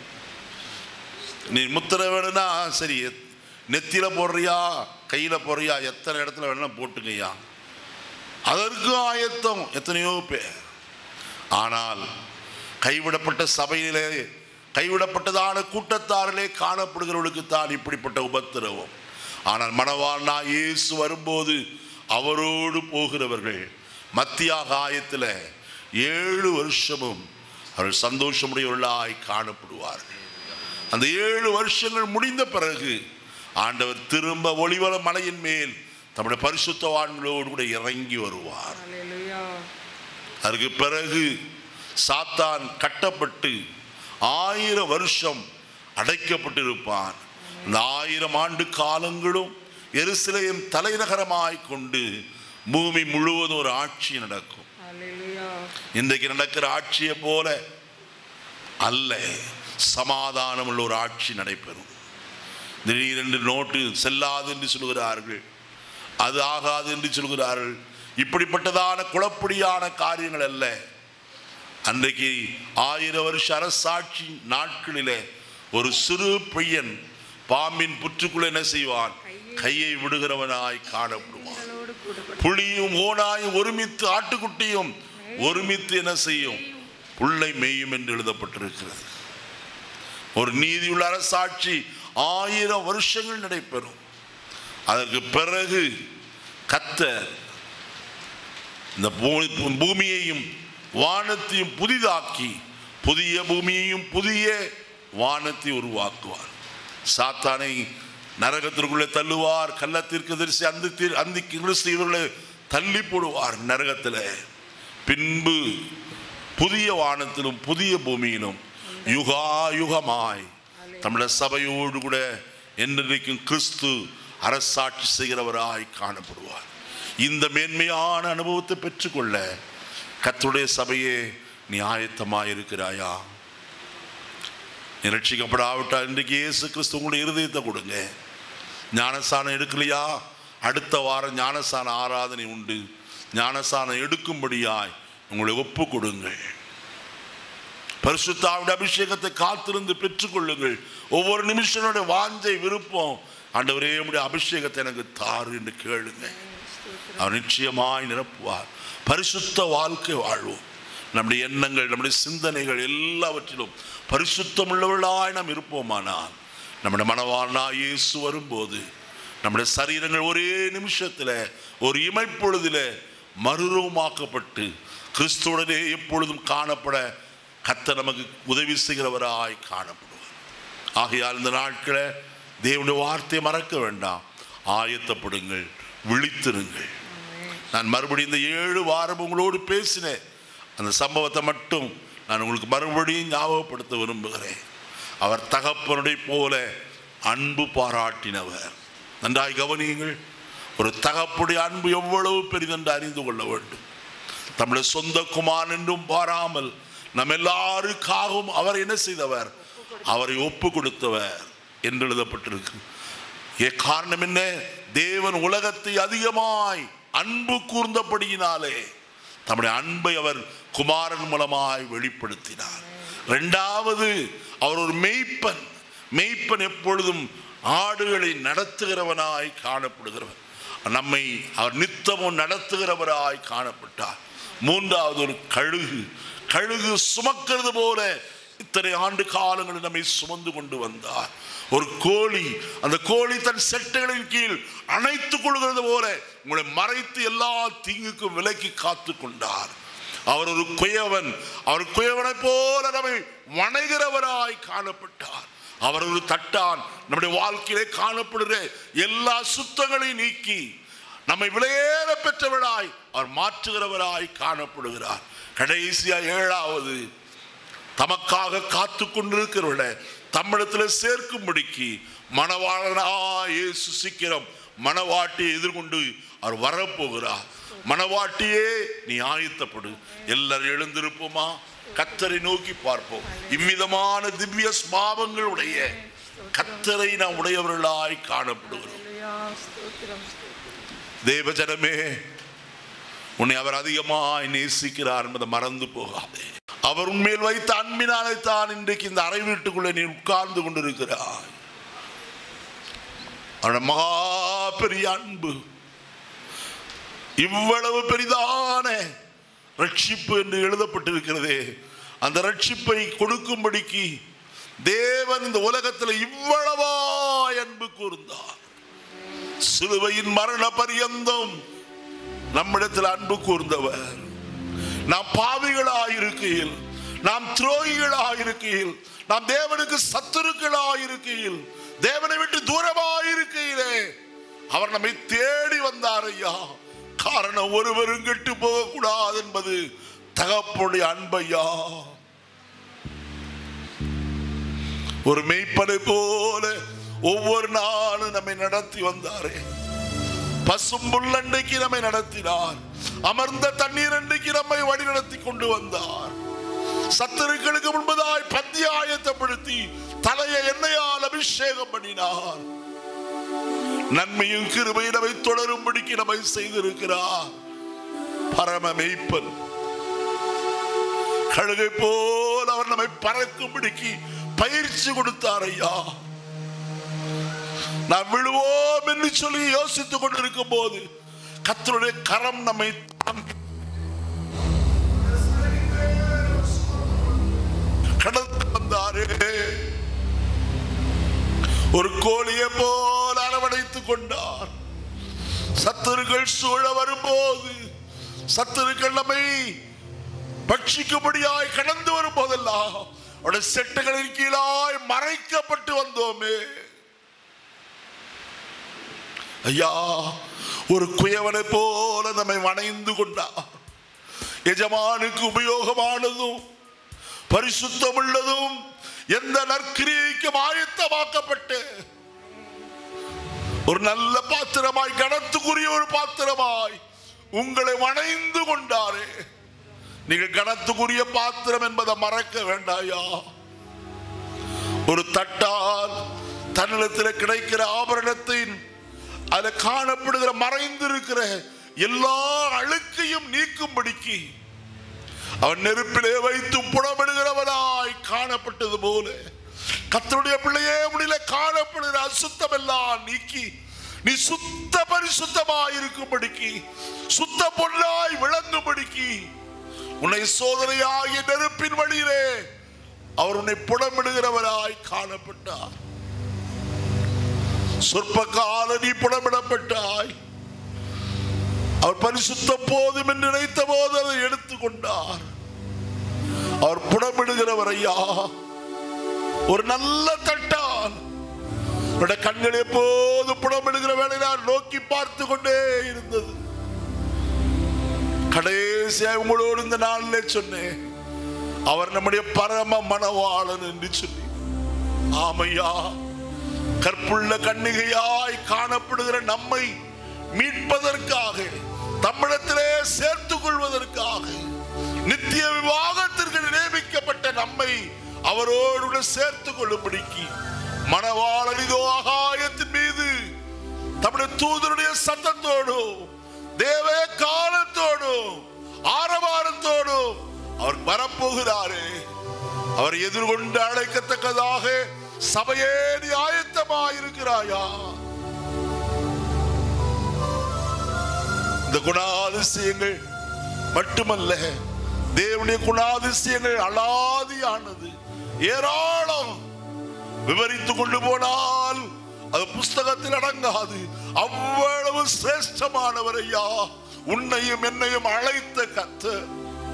நீ முத்திரை வேணும்னா சரி நெத்தியில போடுறியா கையில போடுறியா எத்தனை இடத்துல வேணா போட்டுங்கய்யா அதற்கும் ஆயத்தம் எத்தனையோ பேர் ஆனால் கைவிடப்பட்ட சபையிலே கைவிடப்பட்டதான கூட்டத்தாரிலே காணப்படுகிறவர்களுக்கு தான் இப்படிப்பட்ட உபத்திரவம் ஆனால் மணவாளனா இயேசு வரும்போது அவரோடு போகிறவர்கள் மத்தியாக ஆயத்தில் ஏழு வருஷமும் அவர்கள் சந்தோஷமுடையவர்களாய் காணப்படுவார்கள் அந்த ஏழு வருஷங்கள் முடிந்த பிறகு ஆண்டவர் திரும்ப ஒளிவல மலையின் மேல் தம்முடைய பரிசுத்தவான்களோடு கூட இறங்கி வருவார் அல்லேலூயா அதற்கு பிறகு சாத்தான் கட்டப்பட்டு ஆயிரம் வருஷம் அடைக்கப்பட்டிருப்பான் இந்த ஆயிரம் ஆண்டு காலங்களும் எருசலேம் தலைநகரமாய் கொண்டு பூமி முழுவதும் ஒரு ஆட்சி நடக்கும் அல்லேலூயா இன்றைக்கு நடக்கிற ஆட்சியை போல அல்ல சமாதானம் உள்ள ஒரு ஆட்சி நடைபெறும் திடீரென்று நோட்டு செல்லாது என்று சொல்கிறார்கள் அது ஆகாது என்று சொல்கிறார்கள் இப்படிப்பட்டதான குழப்படியான காரியங்கள் அல்ல அன்றைக்கு ஆயிரம் வருஷ அரசாட்சி நாட்களிலே ஒரு சிறு பையன் பாம்பின் புற்றுக்குள்ள என்ன செய்வான் கையை விடுகிறவனாய் காணப்படுவான் உங்களோடு கூட புலியும் ஓனாயும் ஒருமித்து ஆட்டுக்குட்டியும் ஒருமித்து என்ன செய்யும் புல்லை மேயும் என்று எழுதப்பட்டிருக்கிறது ஒரு நீதியுள்ள அரசாட்சி ஆயிரம் வருஷங்கள் நடைபெறும் அதற்கு பிறகு கத்தர் இந்த பூ- பூமியையும் வானத்தையும் புதிதாக்கி புதிய பூமியையும் புதிய வானத்தை உருவாக்குவார் சாத்தானை நரகத்திற்குள்ளே தள்ளுவார் கள்ளத்திற்கு தரிசி அந்த அந்த கிறிஸ்து இவர்களை தள்ளி போடுவார் நரகத்தில் பின்பு புதிய வானத்திலும் புதிய பூமியிலும் யுகா யுகமாய் தமிழ சபையோடு கூட என்றைக்கும் கிறிஸ்து அரசாட்சி செய்கிறவராய் காணப்படுவார் இந்த மேன்மையான அனுபவத்தை பெற்றுக்கொள்ள கர்த்தருடைய சபையே நீ ஆயத்தமாய் இருக்கிறாயா நீ ரட்சிக்கப்படாவிட்டால் இன்றைக்கு இயேசு கிறிஸ்து உங்களுடைய இருதயத்தை கொடுங்க ஞானஸ்தானம் எடுக்கலையா அடுத்த வாரம் ஞானஸ்தான ஆராதனை உண்டு ஞானஸ்தானம் எடுக்கும்படியாய் உங்களை ஒப்பு கொடுங்கள் பரிசுத்தாவுடைய அபிஷேகத்தை காத்திருந்து பெற்றுக்கொள்ளுங்கள் ஒவ்வொரு நிமிஷனுடைய வாஞ்சை விருப்பம் ஆண்டவரே உடைய அபிஷேகத்தை எனக்கு தாரு என்று கேளுங்க அவர் நிச்சயமாய் நிரப்புவார் பரிசுத்த வாழ்க்கை வாழ்வோம் நம்முடைய எண்ணங்கள் நம்முடைய சிந்தனைகள் எல்லாவற்றிலும் பரிசுத்தம் உள்ளவர்களாய் நாம் இருப்போமானால் நம்முடைய மனவாளனா இயேசு வரும்போது நம்முடைய சரீரங்கள் ஒரே நிமிஷத்தில் ஒரு இமைப்பொழுதில் மறுரூபமாக்கப்பட்டு கிறிஸ்துவுடனே எப்பொழுதும் காணப்பட கத்த நமக்கு உதவி செய்கிறவராய் காணப்படுவார் ஆகையால் இந்த நாட்களை தேவனுடைய வார்த்தையை மறக்க வேண்டாம் ஆயத்தப்படுங்கள் விழித்திருங்கள் நான் மறுபடியும் இந்த ஏழு வாரம் உங்களோடு பேசினேன் அந்த சம்பவத்தை மட்டும் நான் உங்களுக்கு மறுபடியும் ஞாபகப்படுத்த விரும்புகிறேன் அவர் தகப்பனுடைய போல அன்பு பாராட்டினவர் நன்றாய் கவனியுங்கள் ஒரு தகப்புடைய அன்பு எவ்வளவு பெரிதென்று அறிந்து கொள்ள வேண்டும் தம்முடைய சொந்த குமாரன் என்றும் பாராமல் நம்ம எல்லாருக்காகவும் அவர் என்ன செய்தவர் அவரை ஒப்பு கொடுத்தவர் என்று எழுதப்பட்டிருக்கு ஏ காரணம் என்ன தேவன் உலகத்தை அதிகமாய் அன்பு கூர்ந்தபடியினாலே தம்முடைய அன்பை அவர் குமாரன் மூலமாய் வெளிப்படுத்தினார் இரண்டாவது அவர் ஒரு மெய்ப்பன் மெய்ப்பன் எப்பொழுதும் ஆடுகளை நடத்துகிறவனாய் காணப்படுகிறவர் நம்மை அவர் நித்தமும் நடத்துகிறவராய் காணப்பட்டார் மூன்றாவது ஒரு கழுகு கழுகு சுமக்கிறது போல இத்தனை ஆண்டு காலங்களில் நம்மை சுமந்து கொண்டு வந்தார் ஒரு கோழி அந்த கோழி தன் செட்டைகளின் கீழ் அணைத்துக் கொள்கிறது போல உங்களை மறைத்து எல்லா தீங்குக்கும் விலக்கி காத்து கொண்டார் அவர் ஒரு குயவன் அவர் குயவனை போல நம்மை வணைகிறவராய் காணப்பட்டார் அவர் ஒரு தட்டான் நம்முடைய வாழ்க்கையிலே காணப்படுகிற எல்லா சுத்தங்களையும் நீக்கி நம்மை விலையேற பெற்றவராய் அவர் மாற்றுகிறவராய் காணப்படுகிறார் கடைசியா ஏழாவது தமக்காக காத்து கொண்டிருக்கிறவர்கள தம்மிடத்தில் சேர்க்கும்படிக்கு மணவாளனா இயேசு சீக்கிரம் மணவாட்டியை எதிர்கொண்டு அவர் வரப்போகிறார் மணவாட்டியே நீ ஆயத்தப்படு எல்லாரும் எழுந்திருப்போமா கத்தரை நோக்கி பார்ப்போம் இவ்விதமான திவ்ய ஸ்மாபங்களுடைய கத்தரை நாம் உடையவர்களாய் காணப்படுகிறோம் தேவஜனமே உன்னை அவர் அதிகமாய் நேசிக்கிறார் என்பதை மறந்து போகாதே அவர் உண்மையில் வைத்த அன்பினாலே தான் இன்றைக்கு இந்த அறை வீட்டுக்குள்ளே நீ உட்கார்ந்து கொண்டிருக்கிறாய் அவருடைய மகா பெரிய அன்பு இவ்வளவு பெரிதான ரட்சிப்பு என்று எழுதப்பட்டிருக்கிறதே அந்த ரட்சிப்பை கொடுக்கும்படிக்கு தேவன் இந்த உலகத்தில் இவ்வளவா அன்பு கூர்ந்தார் சிலுவையின் மரண பரியந்தம் நம்மிடத்தில் அன்பு கூர்ந்தவர் நாம் பாவிகளாயிருக்கையில் நாம் துரோகிகளாயிருக்கையில் நாம் தேவனுக்கு சத்துருக்களாயிருக்கையில் தேவனை விட்டு தூரமாயிருக்கையிலே அவர் நம்மை தேடி வந்தார் ஐயா காரணம் ஒருவரும் கெட்டு போகக்கூடாது என்பது தகப்புடைய அன்பையா ஒரு மெய்ப்பனை போல ஒவ்வொரு நாளும் நம்மை நடத்தி வந்தாரே பசும்புல் அண்டைக்கு நம்மை நடத்தினார் அமர்ந்த தண்ணீர் அண்டைக்கு நம்மை வழி நடத்தி கொண்டு வந்தார் சத்துருக்களுக்கு முன்பதாய் பந்தி ஆயத்தப்படுத்தி தலையை எண்ணெயால் அபிஷேகம் பண்ணினார் நன்மையும் கிருபை நம்மை தொடரும்படிக்கு நம்மை செய்திருக்கிறார் பரம மெய்ப்பன் கழுகை போல் அவர் நம்மை பறக்கும்படிக்கு பயிற்சி கொடுத்தார் ஐயா நாம் விழுவோம் என்று சொல்லி யோசித்துக் கொண்டிருக்கும் போது கத்தருடைய கரம் நம்மை தாங்கி கடந்து வந்தாரே ஒரு கோழியை போல் அரவணைத்துக் கொண்டார் சத்துருக்கள் சூழ வரும்போது சத்துருக்கள் நம்மை பட்சிக்கும்படியாய் கடந்து வரும் போதெல்லாம் அவருடைய செட்டுகளின் கீழாய் மறைக்கப்பட்டு வந்தோமே ஐயா ஒரு குயவனை போல நம்மை வணைந்து கொண்டார் எஜமானுக்கு உபயோகமானதும் பரிசுத்தமுள்ளதும் எந்த நற்கிரியைக்கும் ஆயத்தமாக்கப்பட்டு ஒரு நல்ல பாத்திரமாய் கனத்துக்குரிய ஒரு பாத்திரமாய் உங்களை வணைந்து கொண்டாரே நீங்கள் கனத்துக்குரிய பாத்திரம் என்பதை மறக்க வேண்டாயா ஒரு தட்டால் தன்னிடத்தில் கிடைக்கிற ஆபரணத்தின் அதில் காணப்படுகிற மறைந்திருக்கிற எல்லா அழுக்கையும் நீக்கும்படிக்கு அவன் நெருப்பிலே வைத்து புடமிடுகிறவனாய் காணப்பட்டது போல கத்தருடைய பிள்ளையே முடியல காணப்படுகிற அசுத்தம் எல்லாம் நீக்கி நீ சுத்த பரிசுத்தமாய் இருக்கும்படிக்கு சுத்த பொருளாய் விளங்கும்படிக்கு உன்னை சோதனையாகிய நெருப்பின் வழியிலே அவர் உன்னை புடமிடுகிறவராய் காணப்பட்டார் சொற்ப கால நீ புடமிடப்பட்டாய் அவர் பரிசுத்த போதும் என்று நினைத்த போது அதை எடுத்துக்கொண்டார் அவர் புடமிடுகிறவர் ஐயா ஒரு நல்ல தட்டால் அவருடைய கண்கள் எப்போது புடமிடுகிற வேலை நான் நோக்கி பார்த்து கொண்டே இருந்தது கடைசியா உங்களோடு இந்த நாளிலே சொன்னேன் அவர் நம்முடைய பரம மனவாளன் என்று சொல்லி ஆமையா கற்புள்ள கன்னிகையாய் காணப்படுகிற நம்மை மீட்பதற்காக தமிழத்திலே சேர்த்துக் கொள்வதற்காக நித்திய விவாகத்திற்கு நியமிக்கப்பட்ட நம்மை அவரோடு சேர்த்துக் கொள்ளும்படிக்கு மணவாளன் இதோ ஆகாயத்தின் மீது தம்முடைய தூதருடைய சத்தத்தோடும் தேவ காலத்தோடும் ஆரவாரத்தோடும் அவர் வரப்போகிறாரே அவர் எதிர்கொண்டு அழைக்கத்தக்கதாக சபையே நீ ஆயத்தமாயிருக்கிறாயா இந்த குணாதிசயங்கள் மட்டுமல்ல தேவனுடைய குணாதிசயங்கள் அலாதியானது ஏராளம் விவரித்து கொண்டு போனால் அது புஸ்தகத்தில் அடங்காது அவ்வளவு சிரேஷ்டமானவர் ஐயா உன்னையும் என்னையும் அழைத்த கத்தர்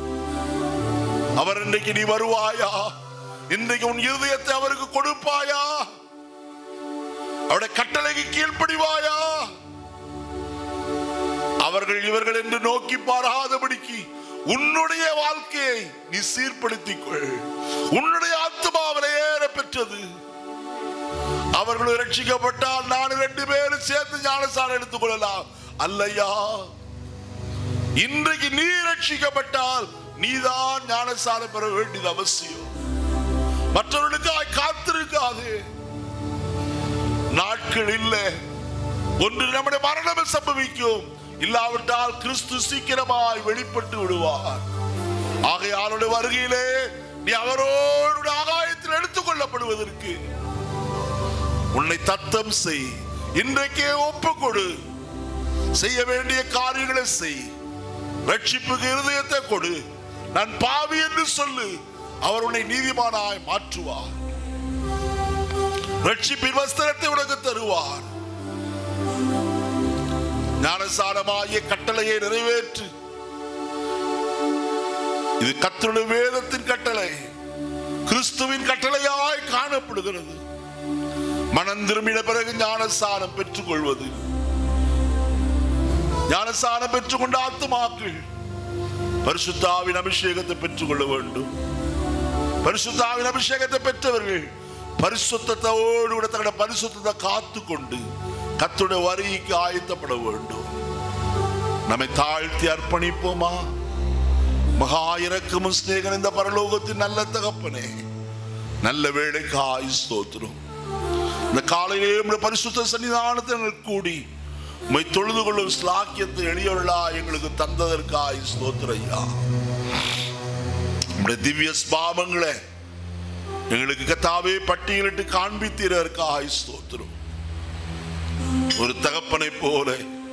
அவர் இன்றைக்கு நீ வருவாயா இன்றைக்கு உன் இருதயத்தை அவருக்கு கொடுப்பாயா அவருடைய கட்டளைக்கு கீழ்ப்படிவாயா அவர்கள் இவர்கள் என்று நோக்கி பாராதபடிக்கு உன்னுடைய வாழ்க்கையை நீ சீர்படுத்திக் கொள் உன்னுடைய ஆத்மாவில ஏற பெற்றது அவர்கள் ரட்சிக்கப்பட்டால் நான் ரெண்டு பேரும் சேர்த்து ஞானசாரம் எடுத்துக் கொள்ளலாம் அல்லையா இன்றைக்கு நீ ரட்சிக்கப்பட்டால் நீதான் ஞானசாரம் பெற வேண்டியது அவசியம் மற்றவர்களுக்காய் காத்திருக்காது நாட்கள் இல்லை ஒன்று நம்முடைய மரணம் சம்பவிக்கும் இல்லாவிட்டால் கிறிஸ்து சீக்கிரமாய் வெளிப்பட்டு விடுவார் ஆகையாளுடைய வருகையிலே நீ அவரோடு ஆகாயத்தில் எடுத்துக் கொள்ளப்படுவதற்கு உன்னை தத்தம் செய் இன்றைக்கே ஒப்புக் கொடு செய்ய வேண்டிய காரியங்களை செய் ரட்சிப்புக்கு இருதயத்தை கொடு நான் பாவி என்று சொல்லு அவர் உன்னை நீதிமானாய் மாற்றுவார் ரட்சிப்பின் வஸ்திரத்தை உனக்கு தருவார் ஞானசாரமாகிய கட்டளையை நிறைவேற்று இது கத்தருடைய வேதத்தின் கட்டளை கிறிஸ்துவின் கட்டளையாய் காணப்படுகிறது மனம் திரும்பின பிறகு ஞானசாரம் பெற்றுக் கொள்வது ஞானசாரம் பெற்றுக்கொண்ட ஆத்துமாக்கள் பரிசுத்தாவின் அபிஷேகத்தை பெற்றுக் கொள்ள வேண்டும் பரிசுத்தாவின் அபிஷேகத்தை பெற்றவர்கள் பரிசுத்தத்தோடு கூட தங்களுடைய பரிசுத்தத்தை காத்து கொண்டு கத்துடைய வரிக்கு ஆயத்தப்பட வேண்டும் நம்மை தாழ்த்தி அர்ப்பணிப்போமா மகா இறக்கமும் சிநேகன் இந்த பரலோகத்தின் நல்ல தகப்பனே நல்ல வேலைக்காய் ஸ்தோத்திரம் இந்த காலையிலே நம்முடைய பரிசுத்த சன்னிதானத்தில் நாங்கள் கூடி உம்மை தொழுது கொள்ளும் ஸ்லாக்கியத்தை எளியவர்களா எங்களுக்கு தந்ததற்காய் ஸ்தோத்திரையா உம்முடைய திவ்ய ஸ்பாவங்களை எங்களுக்கு கத்தாவே பட்டியலிட்டு காண்பித்தீரற்காய் ஸ்தோத்திரம் ஒரு தகப்பனை போல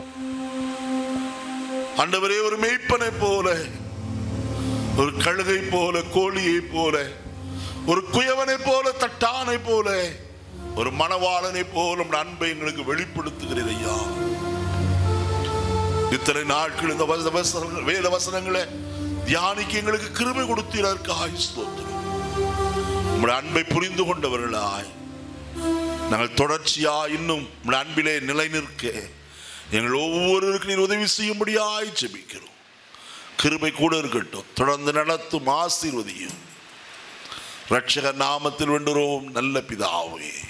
ஆண்டவரே ஒரு மெய்ப்பனை போல ஒரு கழுகை போல கோழியை போல ஒரு குயவனை போல தட்டானை போல ஒரு மணவாளனை போல உம்முடைய அன்பை எங்களுக்கு வெளிப்படுத்துகிறீர் ஐயா இத்தனை நாட்கள் இந்த வச- வசனங்கள் வேத வசனங்களை தியானிக்க எங்களுக்கு கிருபை கொடுத்தீரற்காய் ஸ்தோத்திரம் உம்முடைய அன்பை புரிந்து கொண்டவர்களாய் நாங்கள் தொடர்ச்சியா இன்னும் உம்முடைய அன்பிலே நிலை நிற்க எங்கள் ஒவ்வொருவருக்கும் நீர் உதவி செய்யும்படியாய் ஜெபிக்கிறோம் கிருபை கூட இருக்கட்டும் தொடர்ந்து நடத்தும் ஆசீர்வதியும் ரட்சக நாமத்தில் வேண்டுகிறோம் நல்ல பிதாவே